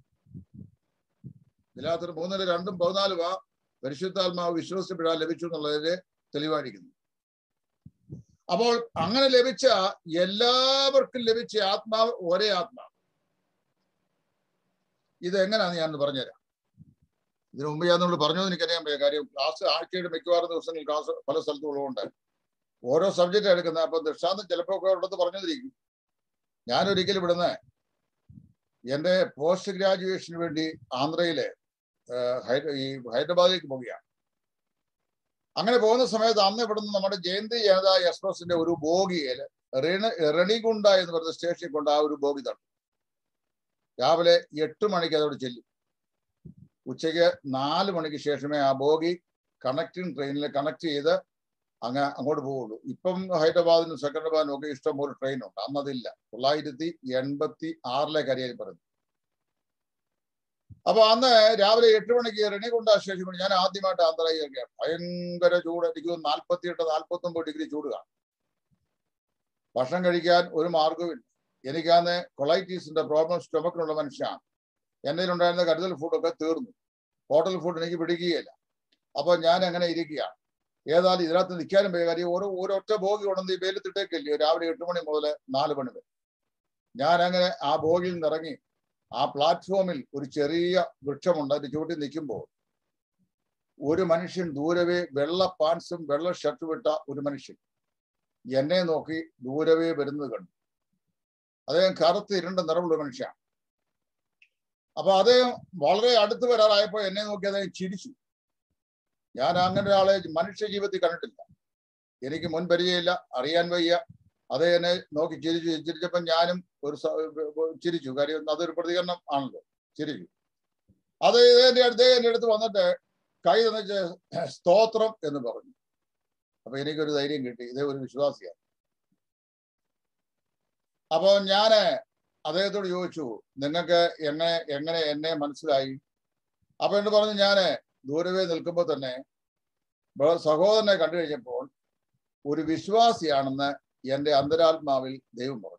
ഗലാത്തിന് മൂന്നില് രണ്ടും പതിനാലും ആ പരിശുദ്ധാത്മാവ് വിശ്വസിച്ചപ്പെടാൻ ലഭിച്ചു എന്നുള്ളതിന് തെളിവായിരിക്കുന്നു അപ്പോൾ അങ്ങനെ ലഭിച്ച എല്ലാവർക്കും ലഭിച്ച ആത്മാവ് ഒരേ ആത്മാവ് ഇത് എങ്ങനെയാന്ന് ഞാൻ പറഞ്ഞുതരാം ഇതിനു മുമ്പ് ഞാൻ നമ്മൾ പറഞ്ഞു എനിക്കറിയാൻ പറ്റിയ കാര്യം ക്ലാസ് ആഴ്ചയുടെ മിക്കവാറും ദിവസങ്ങളിൽ ക്ലാസ് പല സ്ഥലത്തുള്ളതുകൊണ്ട് ഓരോ സബ്ജക്റ്റ് എടുക്കുന്നത് അപ്പൊ ദൃഷ്ടാന്തം ചിലപ്പോ ഒക്കെ ഉള്ളത് പറഞ്ഞതിരിക്കും ഞാൻ ഒരിക്കലും ഇവിടുന്ന് എന്റെ പോസ്റ്റ് ഗ്രാജുവേഷന് വേണ്ടി ആന്ധ്രയിലെ ഈ ഹൈദരാബാദിലേക്ക് പോവുകയാണ് അങ്ങനെ പോകുന്ന സമയത്ത് അന്ന് ഇവിടുന്ന് നമ്മുടെ ജയന്തി ജനത എക്സ്പ്രസിന്റെ ഒരു ബോഗിയിൽ റെണ റെണിഗുണ്ട എന്ന് പറയുന്ന സ്റ്റേഷനിൽ കൊണ്ട് ആ ഒരു ബോഗി തട്ടു രാവിലെ എട്ട് മണിക്ക് അതോട് ചെല്ലും ഉച്ചയ്ക്ക് നാല് മണിക്ക് ശേഷമേ ആ ബോഗി കണക്റ്റിംഗ് ട്രെയിനിൽ കണക്ട് ചെയ്ത് അങ്ങ് അങ്ങോട്ട് പോവുള്ളൂ ഇപ്പം ഹൈദരാബാദിനും സെക്കൻഡറാബാദിനും ഒക്കെ ഇഷ്ടംപോലെ ട്രെയിനുണ്ട് അന്നതില്ല തൊള്ളായിരത്തി എൺപത്തി ആറിലെ കരിയർ പറഞ്ഞു അപ്പൊ അന്ന് രാവിലെ എട്ട് മണിക്ക് റെണികൊണ്ട സ്റ്റേഷൻ ഞാൻ ആദ്യമായിട്ട് ആന്ധ്രയിൽ ഇറങ്ങിയാണ് ഭയങ്കര ചൂട് എനിക്ക് നാൽപ്പത്തി എട്ട് നാൽപ്പത്തി ഒമ്പത് ഡിഗ്രി ചൂട് കാണും ഭക്ഷണം കഴിക്കാൻ ഒരു മാർഗവുമില്ല എനിക്കന്ന് കൊളൈറ്റീസിന്റെ പ്രോബ്ലം സ്റ്റൊമക്കിനുള്ള മനുഷ്യനാണ് എൻ്റെ ഉണ്ടായിരുന്ന കരുതൽ ഫുഡൊക്കെ തീർന്നു ഹോട്ടൽ ഫുഡ് എനിക്ക് പിടിക്കുകയില്ല അപ്പൊ ഞാൻ അങ്ങനെ ഇരിക്കുകയാണ് ഏതായാലും ഇതിനകത്ത് നിൽക്കാനും പോയ കാര്യം ഓരോ ഓരോറ്റ ബോഗി കൊണ്ടുവന്ന് ഈ വെയിലത്തിട്ടേക്കില്ലയോ രാവിലെ എട്ട് മണി മുതൽ നാല് മണി വരെ ഞാൻ അങ്ങനെ ആ ബോഗിയിൽ നിന്ന് ഇറങ്ങി ആ പ്ലാറ്റ്ഫോമിൽ ഒരു ചെറിയ വൃക്ഷമുണ്ട് അതിന്റെ ചുവട്ടിൽ നിൽക്കുമ്പോൾ ഒരു മനുഷ്യൻ ദൂരവേ വെള്ള പാൻസും വെള്ള ഷർട്ടും ഇട്ട ഒരു മനുഷ്യൻ എന്നെ നോക്കി ദൂരവേ വരുന്നത് കണ്ടു അദ്ദേഹം കറുത്ത് ഇരുണ്ട നിറമുള്ള മനുഷ്യനാണ് അപ്പൊ അദ്ദേഹം വളരെ അടുത്ത് വരാറായപ്പോ എന്നെ നോക്കി അദ്ദേഹം ചിരിച്ചു ഞാൻ അങ്ങനെ ഒരാളെ മനുഷ്യ ജീവിതത്തിൽ കണ്ടിട്ടില്ല എനിക്ക് മുൻ പരിചയമില്ല അറിയാൻ വയ്യ അതേ എന്നെ നോക്കി ചിരിച്ചു ചിരിച്ചപ്പോ ഞാനും ഒരു ചിരിച്ചു കാര്യം അതൊരു പ്രതികരണം ആണല്ലോ ചിരിച്ചു അത് എന്റെ അടുത്ത് എന്റെ അടുത്ത് വന്നിട്ട് കൈ തന്നിച്ച് സ്തോത്രം എന്ന് പറഞ്ഞു അപ്പൊ എനിക്കൊരു ധൈര്യം കിട്ടി ഇതേ ഒരു വിശ്വാസിയാണ് അപ്പോ ഞാന് അദ്ദേഹത്തോട് ചോദിച്ചു നിങ്ങൾക്ക് എന്നെ എങ്ങനെ എന്നെ മനസ്സിലായി അപ്പൊ എന്ന് പറഞ്ഞു ഞാന് ദൂരവേ നിൽക്കുമ്പോൾ തന്നെ ബ- സഹോദരനെ കണ്ടു കഴിഞ്ഞപ്പോൾ ഒരു വിശ്വാസിയാണെന്ന് എന്റെ അന്തരാത്മാവിൽ ദൈവം പറഞ്ഞു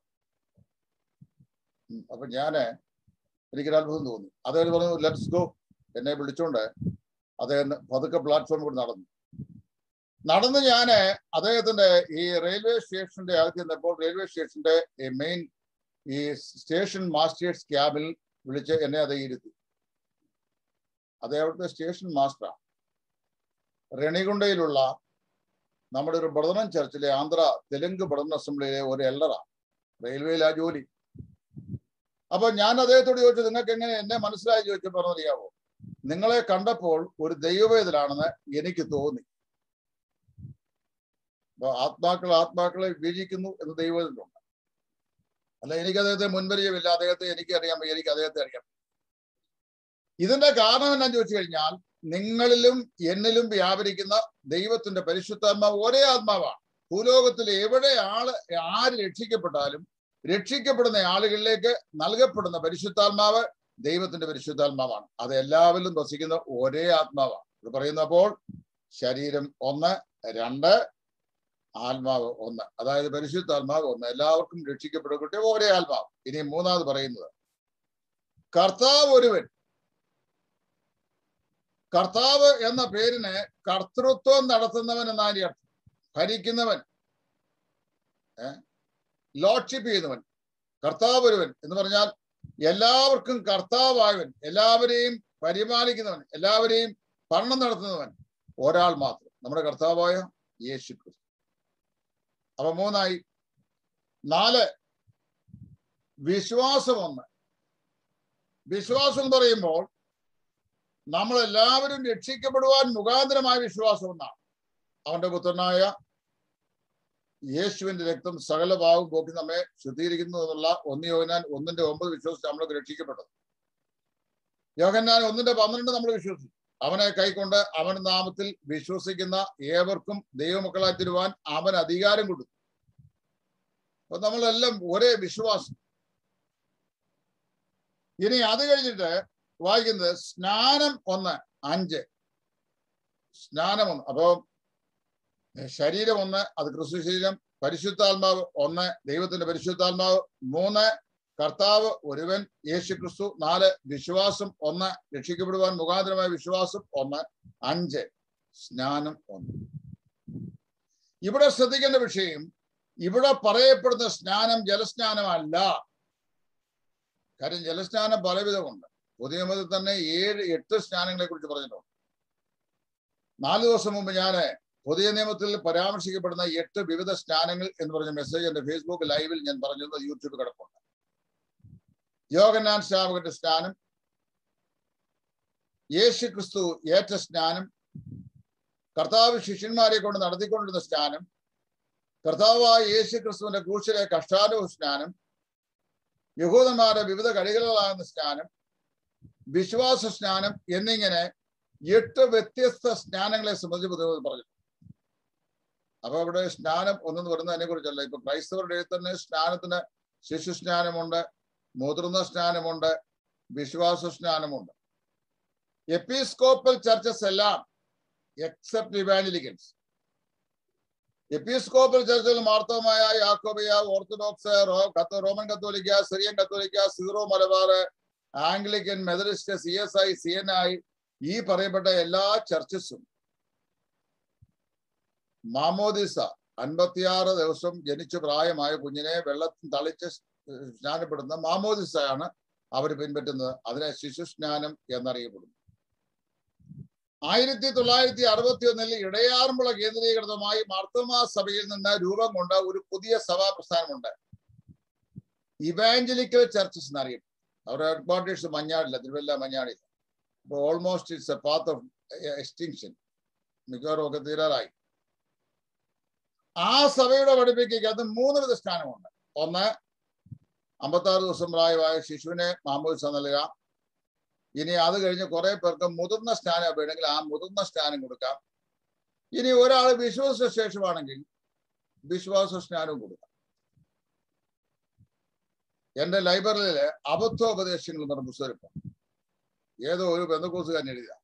ഉം, അപ്പൊ ഞാന് എനിക്കൊരു അത്ഭുതം തോന്നി അദ്ദേഹം പറഞ്ഞു ലെറ്റ്സ് ഗോ എന്നെ വിളിച്ചോണ്ട് അദ്ദേഹം പതുക്കെ പ്ലാറ്റ്ഫോമിൽ കൂടി നടന്നു നടന്ന് ഞാന് അദ്ദേഹത്തിന്റെ ഈ റെയിൽവേ സ്റ്റേഷന്റെ അകത്ത് ചെന്നപ്പോൾ റെയിൽവേ സ്റ്റേഷന്റെ മെയിൻ ഈ സ്റ്റേഷൻ മാസ്റ്റേഴ്സ് ക്യാബിൽ വിളിച്ച് എന്നെ അത് ഇരുത്തി അത് അവിടുത്തെ സ്റ്റേഷൻ മാസ്റ്ററാണ് റെണികുണ്ടയിലുള്ള നമ്മുടെ ഒരു ബ്രദറൻ ചർച്ചിലെ ആന്ധ്ര തെലുങ്ക് ബ്രദറൻ അസംബ്ലിയിലെ ഒരു എല്ലറാണ് റെയിൽവേയിൽ ആ ജോലി അപ്പൊ ഞാൻ അദ്ദേഹത്തോട് ചോദിച്ചു നിങ്ങൾക്ക് എങ്ങനെ എന്നെ മനസ്സിലായി ചോദിച്ചപ്പോൾ പറഞ്ഞറിയാവോ നിങ്ങളെ കണ്ടപ്പോൾ ഒരു ദൈവവേദനാണെന്ന് എനിക്ക് തോന്നി അപ്പൊ ആത്മാക്കൾ ആത്മാക്കളെ വീഴിക്കുന്നു എന്ന് ദൈവവേദനുണ്ട് അല്ല എനിക്ക് അദ്ദേഹത്തെ മുൻപരിചയമില്ല അദ്ദേഹത്തെ എനിക്ക് അറിയാം എനിക്ക് അദ്ദേഹത്തെ അറിയാം ഇതിന്റെ കാരണം എന്നാന്ന് ചോദിച്ചു കഴിഞ്ഞാൽ നിങ്ങളിലും എന്നിലും വ്യാപരിക്കുന്ന ദൈവത്തിന്റെ പരിശുദ്ധാത്മാവ് ഒരേ ആത്മാവാണ് ഭൂലോകത്തിൽ എവിടെ ആള് ആര് രക്ഷിക്കപ്പെട്ടാലും രക്ഷിക്കപ്പെടുന്ന ആളുകളിലേക്ക് നൽകപ്പെടുന്ന പരിശുദ്ധാത്മാവ് ദൈവത്തിന്റെ പരിശുദ്ധാത്മാവാണ് അത് എല്ലാവരിലും വസിക്കുന്ന ഒരേ ആത്മാവാണ് ഇത് പറയുന്നപ്പോൾ ശരീരം ഒന്ന് രണ്ട് ആത്മാവ് ഒന്ന് അതായത് പരിശുദ്ധാത്മാവ് ഒന്ന് എല്ലാവർക്കും രക്ഷിക്കപ്പെടട്ടെ ഒരേ ആത്മാവ് ഇനി മൂന്നാമത് പറയുന്നത് കർത്താവ് ഒരുവൻ കർത്താവ് എന്ന പേരിന് കർത്തൃത്വം നടത്തുന്നവൻ എന്നാണ് ഈ അർത്ഥം ഭരിക്കുന്നവൻ ലോഡ്ഷിപ്പ് ചെയ്യുന്നവൻ കർത്താവ് ഒരുവൻ എന്ന് പറഞ്ഞാൽ എല്ലാവർക്കും കർത്താവായവൻ എല്ലാവരെയും പരിപാലിക്കുന്നവൻ എല്ലാവരെയും ഭരണം നടത്തുന്നവൻ ഒരാൾ മാത്രം നമ്മുടെ കർത്താവായ യേശു ക്രിസ്തു അപ്പൊ മൂന്നായി നാല് വിശ്വാസം ഒന്ന് വിശ്വാസം എന്ന് പറയുമ്പോൾ നമ്മൾ എല്ലാവരും രക്ഷിക്കപ്പെടുവാൻ മുഖാന്തരമായ വിശ്വാസം ഒന്നാണ് അവന്റെ പുത്രനായ യേശുവിന്റെ രക്തം സകല ഭാവം പോക്കി നമ്മെ ശുദ്ധീകരിക്കുന്നു എന്നുള്ള ഒന്ന് യോഹന്നാൻ ഒന്നിന്റെ ഒമ്പത് വിശ്വസിച്ച് നമ്മളൊക്കെ രക്ഷിക്കപ്പെട്ടത് യോഹന്നാൻ ഒന്നിന്റെ പന്ത്രണ്ട് നമ്മൾ വിശ്വസിച്ചു അവനെ കൈക്കൊണ്ട് അവൻ നാമത്തിൽ വിശ്വസിക്കുന്ന ഏവർക്കും ദൈവമക്കളായി തരുവാൻ അവൻ അധികാരം കൊടുത്തു അപ്പൊ നമ്മളെല്ലാം ഒരേ വിശ്വാസം ഇനി അത് കഴിഞ്ഞിട്ട് വായിക്കുന്നത് സ്നാനം ഒന്ന് അഞ്ച് സ്നാനം ഒന്ന് അപ്പോ ശരീരം ഒന്ന് അത് ക്രിസ്തു ശരീരം പരിശുദ്ധാത്മാവ് ഒന്ന് ദൈവത്തിന്റെ പരിശുദ്ധാത്മാവ് മൂന്ന് കർത്താവ് ഒരുവൻ യേശു ക്രിസ്തു നാല് വിശ്വാസം ഒന്ന് രക്ഷിക്കപ്പെടുവാൻ മുഖാന്തരമായ വിശ്വാസം ഒന്ന് അഞ്ച് സ്നാനം ഒന്ന് ഇവിടെ ശ്രദ്ധിക്കേണ്ട വിഷയം ഇവിടെ പറയപ്പെടുന്ന സ്നാനം ജലസ്നാനമല്ല കാര്യം ജലസ്നാനം പലവിധമുണ്ട് പുതിയ നിയമത്തിൽ തന്നെ ഏഴ് എട്ട് സ്നാനങ്ങളെ കുറിച്ച് പറഞ്ഞിട്ടുണ്ട് നാല് ദിവസം മുമ്പ് ഞാൻ പുതിയ നിയമത്തിൽ പരാമർശിക്കപ്പെടുന്ന എട്ട് വിവിധ സ്നാനങ്ങൾ എന്ന് പറഞ്ഞ മെസ്സേജ് എന്റെ ഫേസ്ബുക്ക് ലൈവിൽ ഞാൻ പറഞ്ഞിരുന്നു യൂട്യൂബ് കിടപ്പുണ്ട് യോഗന്നാൻ ശ്രാവകന്റെ സ്നാനം യേശു ക്രിസ്തു ഏറ്റ സ്നാനം കർത്താവ് ശിഷ്യന്മാരെ കൊണ്ട് നടത്തിക്കൊണ്ടിരുന്ന സ്നാനം കർത്താവായ യേശു ക്രിസ്തുവിന്റെ ക്രൂശിലെ കഷ്ടാനുഭവ സ്നാനം യഹൂദന്മാരുടെ വിവിധ കഴികളാകുന്ന സ്നാനം വിശ്വാസ സ്നാനം എന്നിങ്ങനെ എട്ട് വ്യത്യസ്ത സ്നാനങ്ങളെ സംബന്ധിച്ച് പുതിയ പറഞ്ഞു അപ്പൊ അവിടെ സ്നാനം ഒന്നെന്ന് പറയുന്നതിനെ കുറിച്ചല്ല ഇപ്പൊ ക്രൈസ്തവരുടെ തന്നെ സ്നാനത്തിന് ശിശു സ്നാനമുണ്ട് മുതിർന്ന സ്നാനമുണ്ട് വിശ്വാസ സ്നാനമുണ്ട് എപ്പിസ്കോപ്പൽ ചർച്ചസ് എല്ലാം എക്സെപ്റ്റ് ഇവാഞ്ചലിക്കൻസ് എപ്പിസ്കോപ്പൽ ചർച്ചകൾ മാർത്തവമായ യാക്കോബിയ ഓർത്തഡോക്സ് റോമൻ കത്തോലിക്ക സിറിയൻ കത്തോലിക്ക Syro Malabar Anglican Methodist C S I C N I ഈ പറയപ്പെട്ട എല്ലാ ചർച്ചസും മാമോദിസ അൻപത്തിയാറ് ദിവസം ജനിച്ചു പ്രായമായ കുഞ്ഞിനെ വെള്ളത്തിൽ തളിച്ച് സ്നാനപ്പെടുന്ന മാമോദിസയാണ് അവർ പിൻപറ്റുന്നത് അതിനെ ശിശു സ്നാനം എന്നറിയപ്പെടുന്നു ആയിരത്തി തൊള്ളായിരത്തി അറുപത്തി ഒന്നിൽ ഇടയാറുമുള കേന്ദ്രീകൃതമായി മാർത്തോമാ സഭയിൽ നിന്ന് രൂപം കൊണ്ട ഒരു പുതിയ സഭാ പ്രസ്ഥാനമുണ്ട് ഇവാഞ്ചലിക്കൽ ചർച്ചസ് എന്നറിയപ്പെടും അവരുടെ ഹെഡ്ക്വാർട്ടേഴ്സ് മഞ്ഞാടില്ല തിരുവല്ല മഞ്ഞാടില്ല അപ്പൊ almost it's a path of extinction മിക്കവാറും ഒക്കെ തീരാറായി ആ സഭയുടെ പഠിപ്പിക്കുക അത് മൂന്ന് വിധ സ്ഥാനമുണ്ട് ഒന്ന് അമ്പത്താറ് ദിവസം പ്രായമായ ശിശുവിനെ മാമോദിസ നൽകുക ഇനി അത് കഴിഞ്ഞ് കുറെ പേർക്ക് മുതിർന്ന സ്നാനം വേണമെങ്കിൽ ആ മുതിർന്ന സ്നാനം കൊടുക്കാം ഇനി ഒരാൾ വിശ്വസിച്ച ശേഷമാണെങ്കിൽ വിശ്വാസ സ്നാനവും കൊടുക്കാം എന്റെ ലൈബ്രറിയില് അബദ്ധോപദേശങ്ങൾ എന്ന് പറഞ്ഞ പുസ്തകം ഇപ്പൊ ഏതോ ഒരു ബന്ധുക്കോസുകാരൻ എഴുതിയ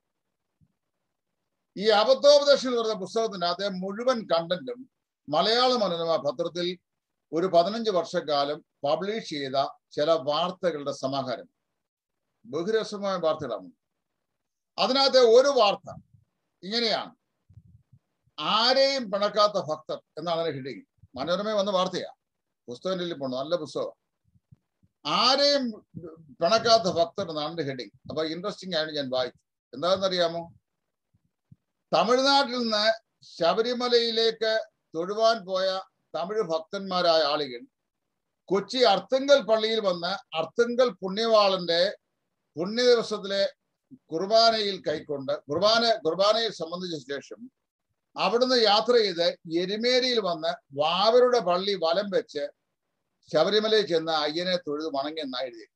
ഈ അബദ്ധോപദേശങ്ങൾ എന്ന് പറഞ്ഞ പുസ്തകത്തിനകത്തെ മുഴുവൻ കണ്ടന്റും മലയാള മനോരമ പത്രത്തിൽ ഒരു പതിനഞ്ച് വർഷക്കാലം പബ്ലിഷ് ചെയ്ത ചില വാർത്തകളുടെ സമാഹാരം ബഹുരസമായ വാർത്തകളാണ് അതിനകത്തെ ഒരു വാർത്ത ഇങ്ങനെയാണ് ആരെയും പിണക്കാത്ത ഭക്തർ എന്നാണ് അതിന്റെ ഹെഡിങ് മനോരമ വന്ന വാർത്തയാ പുസ്തകത്തിൽ പോണു നല്ല പുസ്തകം ആരെയും പിണക്കാത്ത ഭക്തർ എന്നാണ് ഹെഡിങ് അപ്പൊ ഇൻട്രസ്റ്റിംഗ് ആയിട്ട് ഞാൻ വായിച്ചു എന്താണെന്നറിയാമോ തമിഴ്നാട്ടിൽ നിന്ന് ശബരിമലയിലേക്ക് തൊഴുവാൻ പോയ തമിഴ് ഭക്തന്മാരായ ആളുകൾ കൊച്ചി അർത്തുങ്കൽ പള്ളിയിൽ വന്ന് അർത്തുങ്കൽ പുണ്യവാളന്റെ പുണ്യ ദിവസത്തിലെ കുർബാനയിൽ കൈക്കൊണ്ട് കുർബാന കുർബാനയിൽ സംബന്ധിച്ച ശേഷം അവിടുന്ന് യാത്ര ചെയ്ത് എരുമേലിയിൽ വന്ന് വാവരുടെ പള്ളി വലം വെച്ച് ശബരിമലയിൽ ചെന്ന് അയ്യനെ തൊഴുത് വണങ്ങി എന്നാ എഴുതി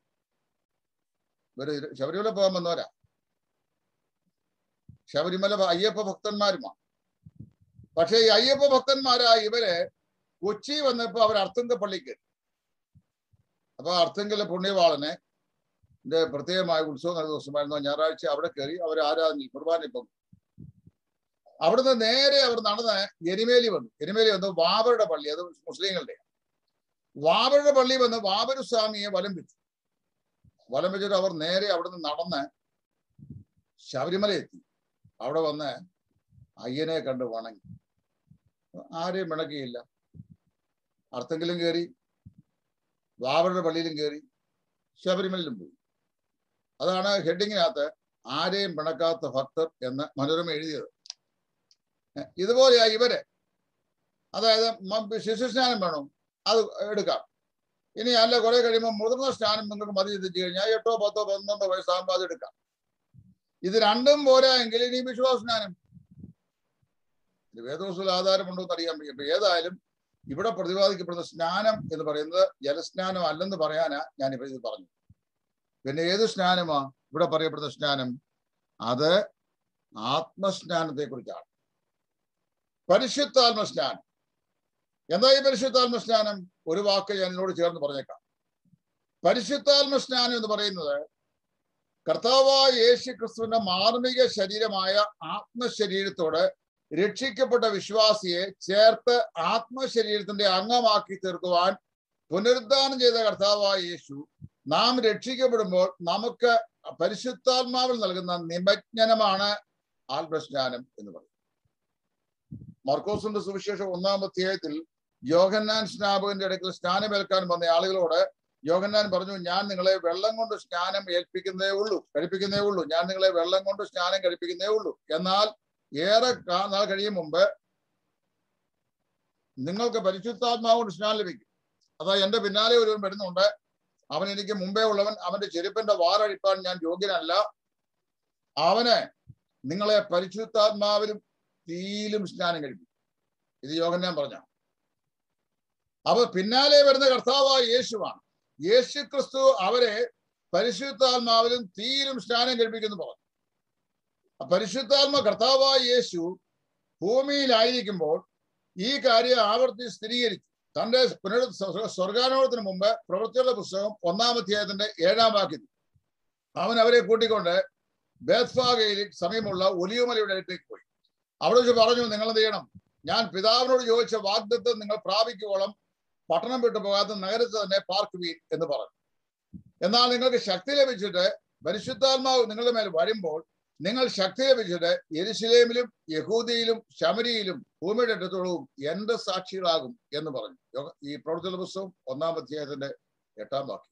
ഇവര് ശബരിമല പോകാൻ വന്നവരാ ശബരിമല അയ്യപ്പ ഭക്തന്മാരുമാണ് പക്ഷേ ഈ അയ്യപ്പ ഭക്തന്മാരായ ഇവര് കൊച്ചി വന്നപ്പോ അവർ അർത്തുങ്ക പള്ളിക്ക് അപ്പൊ അർത്തുങ്കലെ പുണ്യവാളനെ പ്രത്യേകമായ ഉത്സവം നടന്ന ദിവസമായിരുന്നു ഞായറാഴ്ച അവിടെ കയറി അവർ ആരാധന കുർബാന ഇപ്പം അവിടുന്ന് നേരെ അവർ നടന്ന് എരിമേലി വന്നു എരിമേലി വന്നു വാവരുടെ പള്ളി അത് മുസ്ലിങ്ങളുടെ വാവരുടെ പള്ളി വന്ന് വാവരു സ്വാമിയെ വലം വെച്ചു വലം വെച്ചിട്ട് അവർ നേരെ അവിടുന്ന് നടന്ന് ശബരിമല എത്തി അവിടെ വന്ന് അയ്യനെ കണ്ട് വണങ്ങി ആരെയും മിണക്കിയില്ല അർത്ഥെങ്കിലും കയറി വാവരുടെ പള്ളിയിലും കയറി ശബരിമലയിലും പോയി അതാണ് ഹെഡിങ്ങിനകത്ത് ആരെയും പിണക്കാത്ത ഭക്തർ എന്ന് മനോരമ എഴുതിയത് ഇതുപോലെയാ ഇവര് അതായത് ശിശുസ്നാനം വേണം അത് എടുക്കാം ഇനി അല്ല കുറെ കഴിയുമ്പോൾ മുതിർന്ന സ്നാനം നിങ്ങൾക്ക് മതി എത്തിച്ചു കഴിഞ്ഞാൽ എട്ടോ പത്തോ പന്ത്രണ്ടോ വയസ്സാകുമ്പോൾ അത് എടുക്കാം ഇത് രണ്ടും പോരാ എങ്കിൽ ഇനി വിശ്വാസ സ്നാനം ഇത് വേദോസുൽ ആധാരമുണ്ടോ എന്ന് അറിയാൻ വയ്യ ഏതായാലും ഇവിടെ പ്രതിപാദിക്കപ്പെടുന്ന സ്നാനം എന്ന് പറയുന്നത് ജലസ്നാനം അല്ലെന്ന് പറയാനാ ഞാനിപ്പോ ഇത് പറഞ്ഞു പിന്നെ ഏത് സ്നാനമാ ഇവിടെ പറയപ്പെടുന്ന സ്നാനം അത് ആത്മസ്നാനത്തെ കുറിച്ചാണ് പരിശുദ്ധാത്മ സ്നാനം എന്താ ഈ പരിശുദ്ധാത്മ സ്നാനം ഒരു വാക്ക് ഞാൻ എന്നോട് ചേർന്ന് പറഞ്ഞേക്കാം പരിശുദ്ധാത്മ സ്നാനം എന്ന് പറയുന്നത് കർത്താവായ യേശു ക്രിസ്തുവിന്റെ മാർമിക ശരീരമായ ആത്മശരീരത്തോട് രക്ഷിക്കപ്പെട്ട വിശ്വാസിയെ ചേർത്ത് ആത്മശരീരത്തിന്റെ അംഗമാക്കി തീർക്കുവാൻ പുനരുദ്ധാനം ചെയ്ത കർത്താവായ യേശു നാം രക്ഷിക്കപ്പെടുമ്പോൾ നമുക്ക് പരിശുദ്ധാത്മാവിൽ നൽകുന്ന നിമജ്ഞനമാണ് ആത്മസ്നാനം എന്ന് പറയുന്നത് മർക്കോസിന്റെ സുവിശേഷം ഒന്നാം അധ്യായത്തിൽ യോഹന്നാൻ സ്നാപകന്റെ ഇടയ്ക്ക് സ്നാനമേൽക്കാൻ വന്ന ആളുകളോട് യോഹന്നാൻ പറഞ്ഞു ഞാൻ നിങ്ങളെ വെള്ളം കൊണ്ട് സ്നാനം ഏൽപ്പിക്കുന്നേ ഉള്ളൂ കഴിപ്പിക്കുന്നേ ഉള്ളൂ ഞാൻ നിങ്ങളെ വെള്ളം കൊണ്ട് സ്നാനം കഴിപ്പിക്കുന്നേ ഉള്ളൂ എന്നാൽ ഏറെ നാൾ കഴിയും മുമ്പ് നിങ്ങൾക്ക് പരിശുദ്ധാത്മാവ് കൊണ്ട് സ്നാനം ലഭിക്കും അതാ എന്റെ പിന്നാലെ ഒരുവൻ വരുന്നുണ്ട് അവൻ എനിക്ക് മുമ്പേ ഉള്ളവൻ അവന്റെ ചെരുപ്പിന്റെ വാറഴിപ്പാൻ ഞാൻ യോഗ്യനല്ല അവന് നിങ്ങളെ പരിശുദ്ധാത്മാവിലും തീയിലും സ്നാനം കഴിപ്പിക്കും ഇത് യോഗൻ ഞാൻ പറഞ്ഞ അപ്പൊ പിന്നാലെ വരുന്ന കർത്താവായ യേശുവാണ് യേശു ക്രിസ്തു അവരെ പരിശുദ്ധാത്മാവിലും തീയിലും സ്നാനം കഴിപ്പിക്കുന്നു പറഞ്ഞു പരിശുദ്ധാത്മ കർത്താവായ യേശു ഭൂമിയിലായിരിക്കുമ്പോൾ ഈ കാര്യം ആവർത്തി സ്ഥിരീകരിച്ചു തന്റെ പുനരു സ്വർഗാരോഹണത്തിന് മുമ്പ് പ്രവൃത്തിയുടെ പുസ്തകം ഒന്നാം അധ്യായത്തിന്റെ ഏഴാം വാക്യത്തിൽ അവൻ അവരെ കൂട്ടിക്കൊണ്ട് ബേത്ഫാഗയിൽ സമീപമുള്ള ഒലിയുമലയുടെ അടുത്തേക്ക് പോയി അവിടെ വെച്ച് പറഞ്ഞു നിങ്ങൾ എന്ത് ചെയ്യണം ഞാൻ പിതാവിനോട് ചോദിച്ച വാഗ്ദത്വം നിങ്ങൾ പ്രാപിക്കുവോളം പട്ടണം വിട്ടു പോകാത്ത നഗരത്തിൽ തന്നെ പാർക്കുവീൻ എന്ന് പറഞ്ഞു എന്നാൽ നിങ്ങൾക്ക് ശക്തി ലഭിച്ചിട്ട് പരിശുദ്ധാത്മാവ് നിങ്ങളുടെ മേൽ വരുമ്പോൾ നിങ്ങൾ ശക്തി ലഭിച്ചിട്ട് എരുശിലേമിലും യഹൂദിയിലും ശമരിയിലും ഭൂമിയുടെ അടുത്തോളവും എന്റെ സാക്ഷികളാകും എന്ന് പറഞ്ഞു ഈ പ്രവർത്തന പുസ്തകം ഒന്നാം അധ്യായത്തിന്റെ എട്ടാം വാക്യം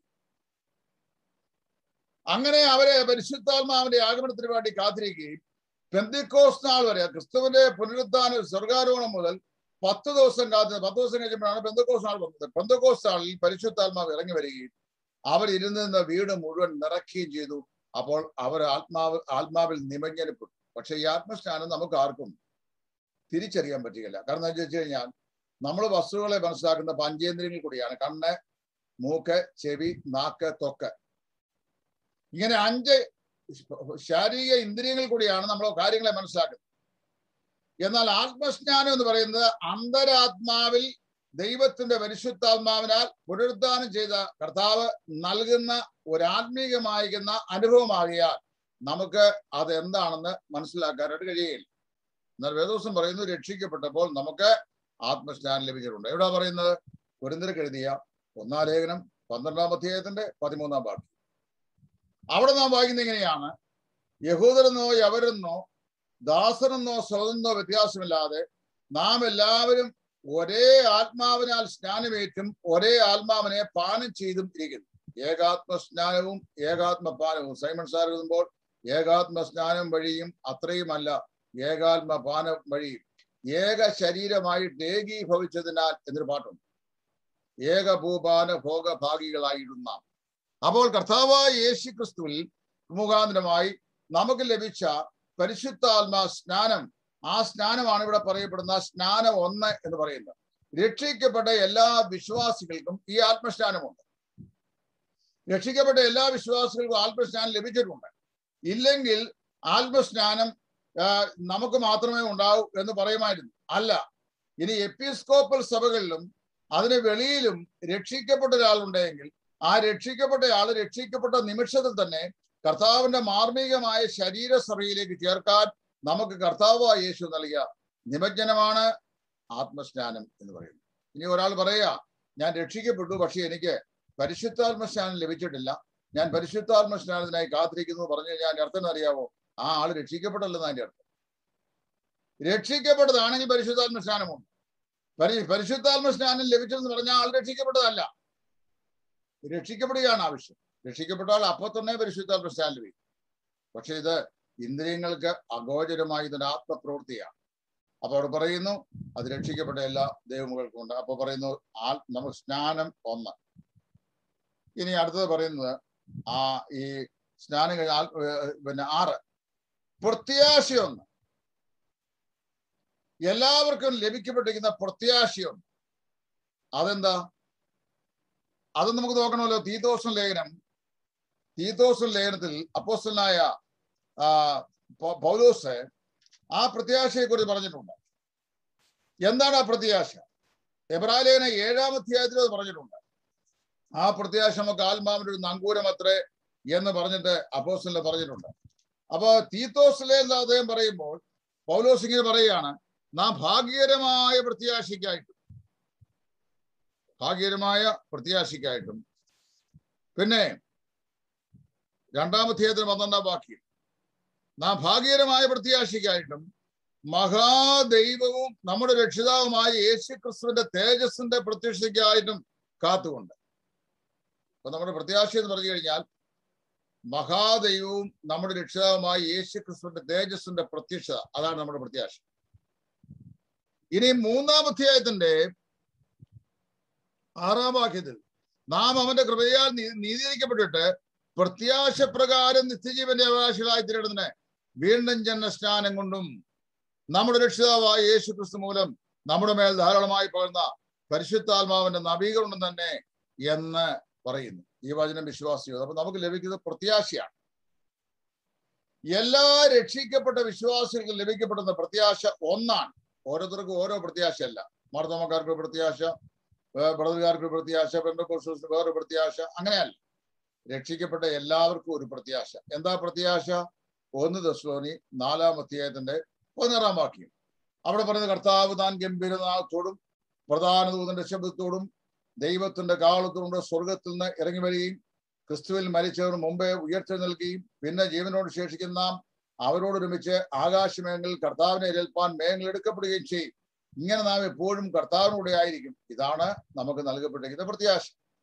അങ്ങനെ അവരെ പരിശുദ്ധാത്മാവിന്റെ ആഗമനത്തിന് വേണ്ടി കാത്തിരിക്കുകയും പെന്തിക്കോസ് നാൾ വരെ ക്രിസ്തുവിന്റെ പുനരുദ്ധാന സ്വർഗാരോഹണം മുതൽ പത്ത് ദിവസം കാത്ത് പത്ത് ദിവസം കഴിഞ്ഞപ്പോഴാണ് പെന്തക്കോസ് നാൾ വന്നത് പെന്തക്കോസ് നാളിൽ പരിശുദ്ധാത്മാവ് ഇറങ്ങി വരികയും അവർ ഇരുന്നിരുന്ന വീട് മുഴുവൻ നിറയ്ക്കുകയും ചെയ്തു അപ്പോൾ അവർ ആത്മാവ് ആത്മാവിൽ നിമജ്ഞനപ്പെട്ടു പക്ഷെ ഈ ആത്മസ്നാനം നമുക്ക് ആർക്കും തിരിച്ചറിയാൻ പറ്റുകയില്ല കാരണം എന്താ വെച്ച് കഴിഞ്ഞാൽ നമ്മൾ വസ്തുക്കളെ മനസ്സിലാക്കുന്ന പഞ്ചേന്ദ്രിയങ്ങൾ കൂടിയാണ് കണ്ണ് മൂക്ക് ചെവി നാക്ക് തൊക്ക് ഇങ്ങനെ അഞ്ച് ശാരീരിക ഇന്ദ്രിയങ്ങൾ കൂടിയാണ് നമ്മൾ കാര്യങ്ങളെ മനസ്സിലാക്കുന്നത് എന്നാൽ ആത്മസ്നാനം എന്ന് പറയുന്നത് അന്തരാത്മാവിൽ ദൈവത്തിന്റെ പരിശുദ്ധാത്മാവിനാൽ പുനരുദ്ധാനം ചെയ്ത കർത്താവ് നൽകുന്ന ഒരു ആത്മീകമായിരിക്കുന്ന അനുഭവമാകിയാൽ നമുക്ക് അത് എന്താണെന്ന് മനസ്സിലാക്കാനായിട്ട് കഴിയുകയില്ല എന്നാൽ വേദോസം പറയുന്നു രക്ഷിക്കപ്പെട്ടപ്പോൾ നമുക്ക് ആത്മസ്നാനം ലഭിച്ചിട്ടുണ്ട് എവിടെ പറയുന്നത് കുരുന്തരക്ക് എഴുതിയ ഒന്നാം ലേഖനം പന്ത്രണ്ടാം അധ്യായത്തിന്റെ പതിമൂന്നാം വാക്യം അവിടെ നാം വായിക്കുന്നത് എങ്ങനെയാണ് യഹൂദരെന്നോ യവരെന്നോ ദാസനെന്നോ സ്വതന്ത്രോ വ്യത്യാസമില്ലാതെ നാം എല്ലാവരും ഒരേ ആത്മാവിനാൽ സ്നാനമേറ്റും ഒരേ ആത്മാവിനെ പാനം ചെയ്തും ഇരിക്കുന്നു ഏകാത്മ സ്നാനവും ഏകാത്മ പാനവും സൈമൺ സാർ എഴുതുമ്പോൾ ഏകാത്മ സ്നാനം വഴിയും അത്രയുമല്ല ഏകാത്മ പാനം വഴിയും ഏക ശരീരമായിട്ട് ഏകീഭവിച്ചതിനാൽ എന്നൊരു പാട്ടുണ്ട് ഏകഭൂപാന ഭോഗഭാഗികളായിരുന്ന അപ്പോൾ കർത്താവായ യേശു ക്രിസ്തുവിൽ മുഖാന്തരമായി നമുക്ക് ലഭിച്ച പരിശുദ്ധാത്മാ സ്നാനം ആ സ്നാനമാണ് ഇവിടെ പറയപ്പെടുന്ന സ്നാനം ഒന്ന് എന്ന് പറയുന്നത് രക്ഷിക്കപ്പെട്ട എല്ലാ വിശ്വാസികൾക്കും ഈ ആത്മസ്നാനമുണ്ട് രക്ഷിക്കപ്പെട്ട എല്ലാ വിശ്വാസികൾക്കും ആത്മസ്നാനം ലഭിച്ചിട്ടുണ്ട് ഇല്ലെങ്കിൽ ആത്മസ്നാനം നമുക്ക് മാത്രമേ ഉണ്ടാവൂ എന്ന് പറയുമായിരുന്നു അല്ല ഇനി എപ്പിസ്കോപ്പൽ സഭകളിലും അതിന് വെളിയിലും രക്ഷിക്കപ്പെട്ട ഒരാളുണ്ടെങ്കിൽ ആ രക്ഷിക്കപ്പെട്ട ആൾ രക്ഷിക്കപ്പെട്ട നിമിഷത്തിൽ തന്നെ കർത്താവിന്റെ മാർമികമായ ശരീരസഭയിലേക്ക് ചേർക്കാൻ നമുക്ക് കർത്താവായ യേശു നൽകിയ നിമജ്ജനമാണ് ആത്മസ്നാനം എന്ന് പറയുന്നത് ഇനി ഒരാൾ പറയാ ഞാൻ രക്ഷിക്കപ്പെട്ടു പക്ഷെ എനിക്ക് പരിശുദ്ധാത്മസ്നാനം ലഭിച്ചിട്ടില്ല ഞാൻ പരിശുദ്ധാത്മസ്നാനത്തിനായി കാത്തിരിക്കുന്നു പറഞ്ഞു കഴിഞ്ഞാൽ അർത്ഥം അറിയാവോ ആ ആള് രക്ഷിക്കപ്പെട്ടല്ലെന്ന് അതിന്റെ അർത്ഥം രക്ഷിക്കപ്പെട്ടതാണെങ്കിൽ പരിശുദ്ധാത്മ സ്നാനമുണ്ട് പരി പരിശുദ്ധാത്മ സ്നാനം ലഭിച്ചതെന്ന് പറഞ്ഞാൽ ആൾ രക്ഷിക്കപ്പെട്ടതല്ല രക്ഷിക്കപ്പെടുകയാണ് ആവശ്യം രക്ഷിക്കപ്പെട്ടാൽ അപ്പൊ തന്നെ പരിശുദ്ധാത്മ സ്നാനം ലഭിക്കും പക്ഷെ ഇത് ഇന്ദ്രിയങ്ങൾക്ക് അഗോചരമായ ഇതിന്റെ ആത്മപ്രവൃത്തിയാണ് അപ്പൊ അവിടെ പറയുന്നു അത് രക്ഷിക്കപ്പെട്ട എല്ലാ ദൈവങ്ങൾക്കും ഉണ്ട് അപ്പൊ പറയുന്നു ആ നമുക്ക് സ്നാനം ഒന്ന് ഇനി അടുത്തത് പറയുന്നത് ആ ഈ സ്നാനം കഴിഞ്ഞ പിന്നെ ആറ് പ്രത്യാശയൊന്ന് എല്ലാവർക്കും ലഭിക്കപ്പെട്ടിരിക്കുന്ന പ്രത്യാശയുണ്ട് അതെന്താ അത് നമുക്ക് നോക്കണമല്ലോ തീതോസം ലേഖനം തീതോസം ലേഖനത്തിൽ അപ്പോസ്റ്റലായ പൗലോസ് ആ പ്രത്യാശയെ കുറിച്ച് പറഞ്ഞിട്ടുണ്ട് എന്താണ് ആ പ്രത്യാശ എബ്രാലേഖന ഏഴാം അധ്യായത്തിൽ അത് പറഞ്ഞിട്ടുണ്ട് ആ പ്രത്യാശ നമുക്ക് ആത്മാവിന്റെ ഒരു നങ്കൂരം അത്രേ എന്ന് പറഞ്ഞിട്ട് അപ്പോസ്റ്റലിൽ പറഞ്ഞിട്ടുണ്ട് അപ്പൊ തീത്തോസിലെ അദ്ദേഹം പറയുമ്പോൾ പൗലോസ് ഇങ്ങനെ പറയുകയാണ് നാം ഭാഗ്യകരമായ പ്രത്യാശയ്ക്കായിട്ടും ഭാഗ്യകരമായ പ്രത്യാശയ്ക്കായിട്ടും പിന്നെ രണ്ടാമധ്യായത്തിന് പന്ത്രണ്ടാം വാക്യം നാം ഭാഗ്യകരമായ പ്രത്യാശയ്ക്കായിട്ടും മഹാദൈവവും നമ്മുടെ രക്ഷിതാവുമായ യേശു ക്രിസ്തുവിന്റെ തേജസ്സിന്റെ പ്രത്യക്ഷയ്ക്കായിട്ടും കാത്തുകൊണ്ട് അപ്പൊ നമ്മുടെ പ്രത്യാശ എന്ന് പറഞ്ഞു കഴിഞ്ഞാൽ മഹാദൈവവും നമ്മുടെ രക്ഷിതാവുമായ യേശു ക്രിസ്തുവിന്റെ തേജസ്സിന്റെ പ്രത്യക്ഷത അതാണ് നമ്മുടെ പ്രത്യാശ ഇനി മൂന്നാം അധ്യായത്തിന്റെ ആറാം വാക്യത്തിൽ നാം അവന്റെ കൃപയാൽ നീതീകരിക്കപ്പെട്ടിട്ട് പ്രത്യാശ പ്രകാരം നിത്യജീവന്റെ അവകാശികളായി തീരുന്നതിന് വീണ്ടും ജന്മ സ്നാനം കൊണ്ടും നമ്മുടെ രക്ഷിതാവായ യേശു ക്രിസ്തു മൂലം നമ്മുടെ മേൽ ധാരാളമായി പകർന്ന പരിശുദ്ധാത്മാവിന്റെ നവീകരണം തന്നെ എന്ന് പറയുന്നു ഈ വചനം വിശ്വാസിയോ അപ്പൊ നമുക്ക് ലഭിക്കുന്നത് പ്രത്യാശയാണ് എല്ലാ രക്ഷിക്കപ്പെട്ട വിശ്വാസികൾക്കും ലഭിക്കപ്പെടുന്ന പ്രത്യാശ ഒന്നാണ് ഓരോരുത്തർക്കും ഓരോ പ്രത്യാശയല്ല മർദ്ദമക്കാർക്ക് പ്രത്യാശ ബ്രദർകാർക്ക് പ്രത്യാശ ബന്ധുക്കോഴ്സിന് വേറെ പ്രത്യാശ അങ്ങനെയല്ല രക്ഷിക്കപ്പെട്ട എല്ലാവർക്കും ഒരു പ്രത്യാശ എന്താ പ്രത്യാശ ഒന്ന് ദസ്ലോനി നാലാം അധ്യായത്തിന്റെ പതിനാറാം വാക്യം അവിടെ പറയുന്ന കർത്താവ് താൻ ഗംഭീരനാഥത്തോടും പ്രധാന ദൂതന്റെ ശബ്ദത്തോടും ദൈവത്തിന്റെ കാലത്തോടും സ്വർഗത്തിൽ നിന്ന് ഇറങ്ങി വരികയും ക്രിസ്തുവിൽ മരിച്ചവർ മുമ്പേ ഉയർത്തെഴുന്നേൽക്കുകയും പിന്നെ ജീവനോട് ശേഷിക്കുന്ന നാം അവരോടൊരുമിച്ച് ആകാശമേങ്ങളിൽ കർത്താവിനെ ഏൽപ്പാൻ മേഘങ്ങൾ എടുക്കപ്പെടുകയും ചെയ്യും ഇങ്ങനെ നാം എപ്പോഴും കർത്താവിനൂടെ ആയിരിക്കും ഇതാണ് നമുക്ക് നൽകപ്പെട്ടിരിക്കുന്ന പ്രത്യാശ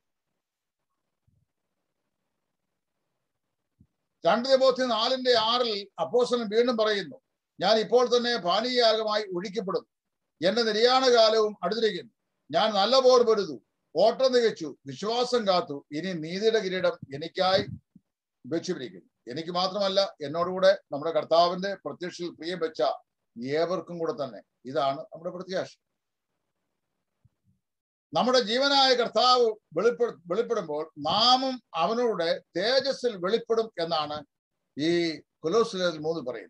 രണ്ട് ദബോത്തി നാലിന്റെ ആറിൽ അപ്പോസലൻ വീണ്ടും പറയുന്നു ഞാൻ ഇപ്പോൾ തന്നെ പാനീയാഗമായി ഒഴിക്കപ്പെടും എന്റെ നിര്യാണ കാലവും അടുത്തിരിക്കുന്നു ഞാൻ നല്ല പോർ പൊരുതു ഓട്ടം തികച്ചു വിശ്വാസം കാത്തു ഇനി നീതിയുടെ കിരീടം എനിക്കായി വെച്ചുപിടിക്കുന്നു എനിക്ക് മാത്രമല്ല എന്നോടുകൂടെ നമ്മുടെ കർത്താവിന്റെ പ്രത്യക്ഷയിൽ പ്രിയം വെച്ച ഏവർക്കും കൂടെ തന്നെ ഇതാണ് നമ്മുടെ പ്രത്യാശ നമ്മുടെ ജീവനായ കർത്താവ് വെളിപ്പെ വെളിപ്പെടുമ്പോൾ നാമും അവനോട് തേജസ്സിൽ വെളിപ്പെടും എന്നാണ് ഈ കൊലോസിലേതിൽ മൂന്ന് പറയുന്നത്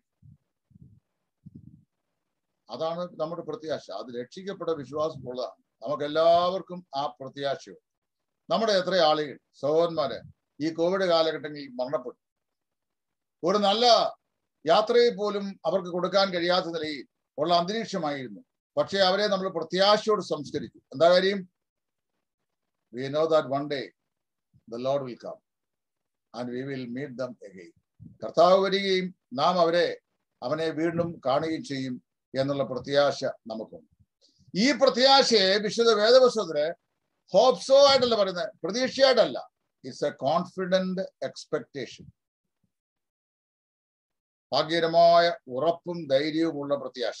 അതാണ് നമ്മുടെ പ്രത്യാശ അത് രക്ഷിക്കപ്പെട്ട വിശ്വാസമുള്ളതാണ് നമുക്ക് എല്ലാവർക്കും ആ പ്രത്യാശയുണ്ട് നമ്മുടെ എത്ര ആളുകൾ സഹോദരന്മാര് ഈ കോവിഡ് കാലഘട്ടങ്ങളിൽ മരണപ്പെട്ടു ഒരു നല്ല യാത്രയിൽ പോലും അവർക്ക് കൊടുക്കാൻ കഴിയാത്ത നിലയിൽ ഉള്ള അന്തരീക്ഷമായിരുന്നു പക്ഷെ അവരെ നമ്മൾ പ്രത്യാശയോട് സംസ്കരിച്ചു എന്താ കാര്യം we know that one day the lord will come and we will meet them again കർത്താവ് വരികയും നാം അവരെ അവനെ വീണ്ടും കാണുകയും ചെയ്യും എന്നുള്ള പ്രത്യാശ നമുക്കുണ്ട് ഈ പ്രത്യാശയെ വിശുദ്ധ വേദപുസ്തകത്തിന് ഹോപ്സോ ആയിട്ടല്ല പറയുന്നത് പ്രതീക്ഷയായിട്ടല്ല ഇറ്റ്സ് എ കോൺഫിഡന്റ് എക്സ്പെക്ടേഷൻ ഭാഗ്യകരമായ ഉറപ്പും ധൈര്യവുമുള്ള പ്രത്യാശ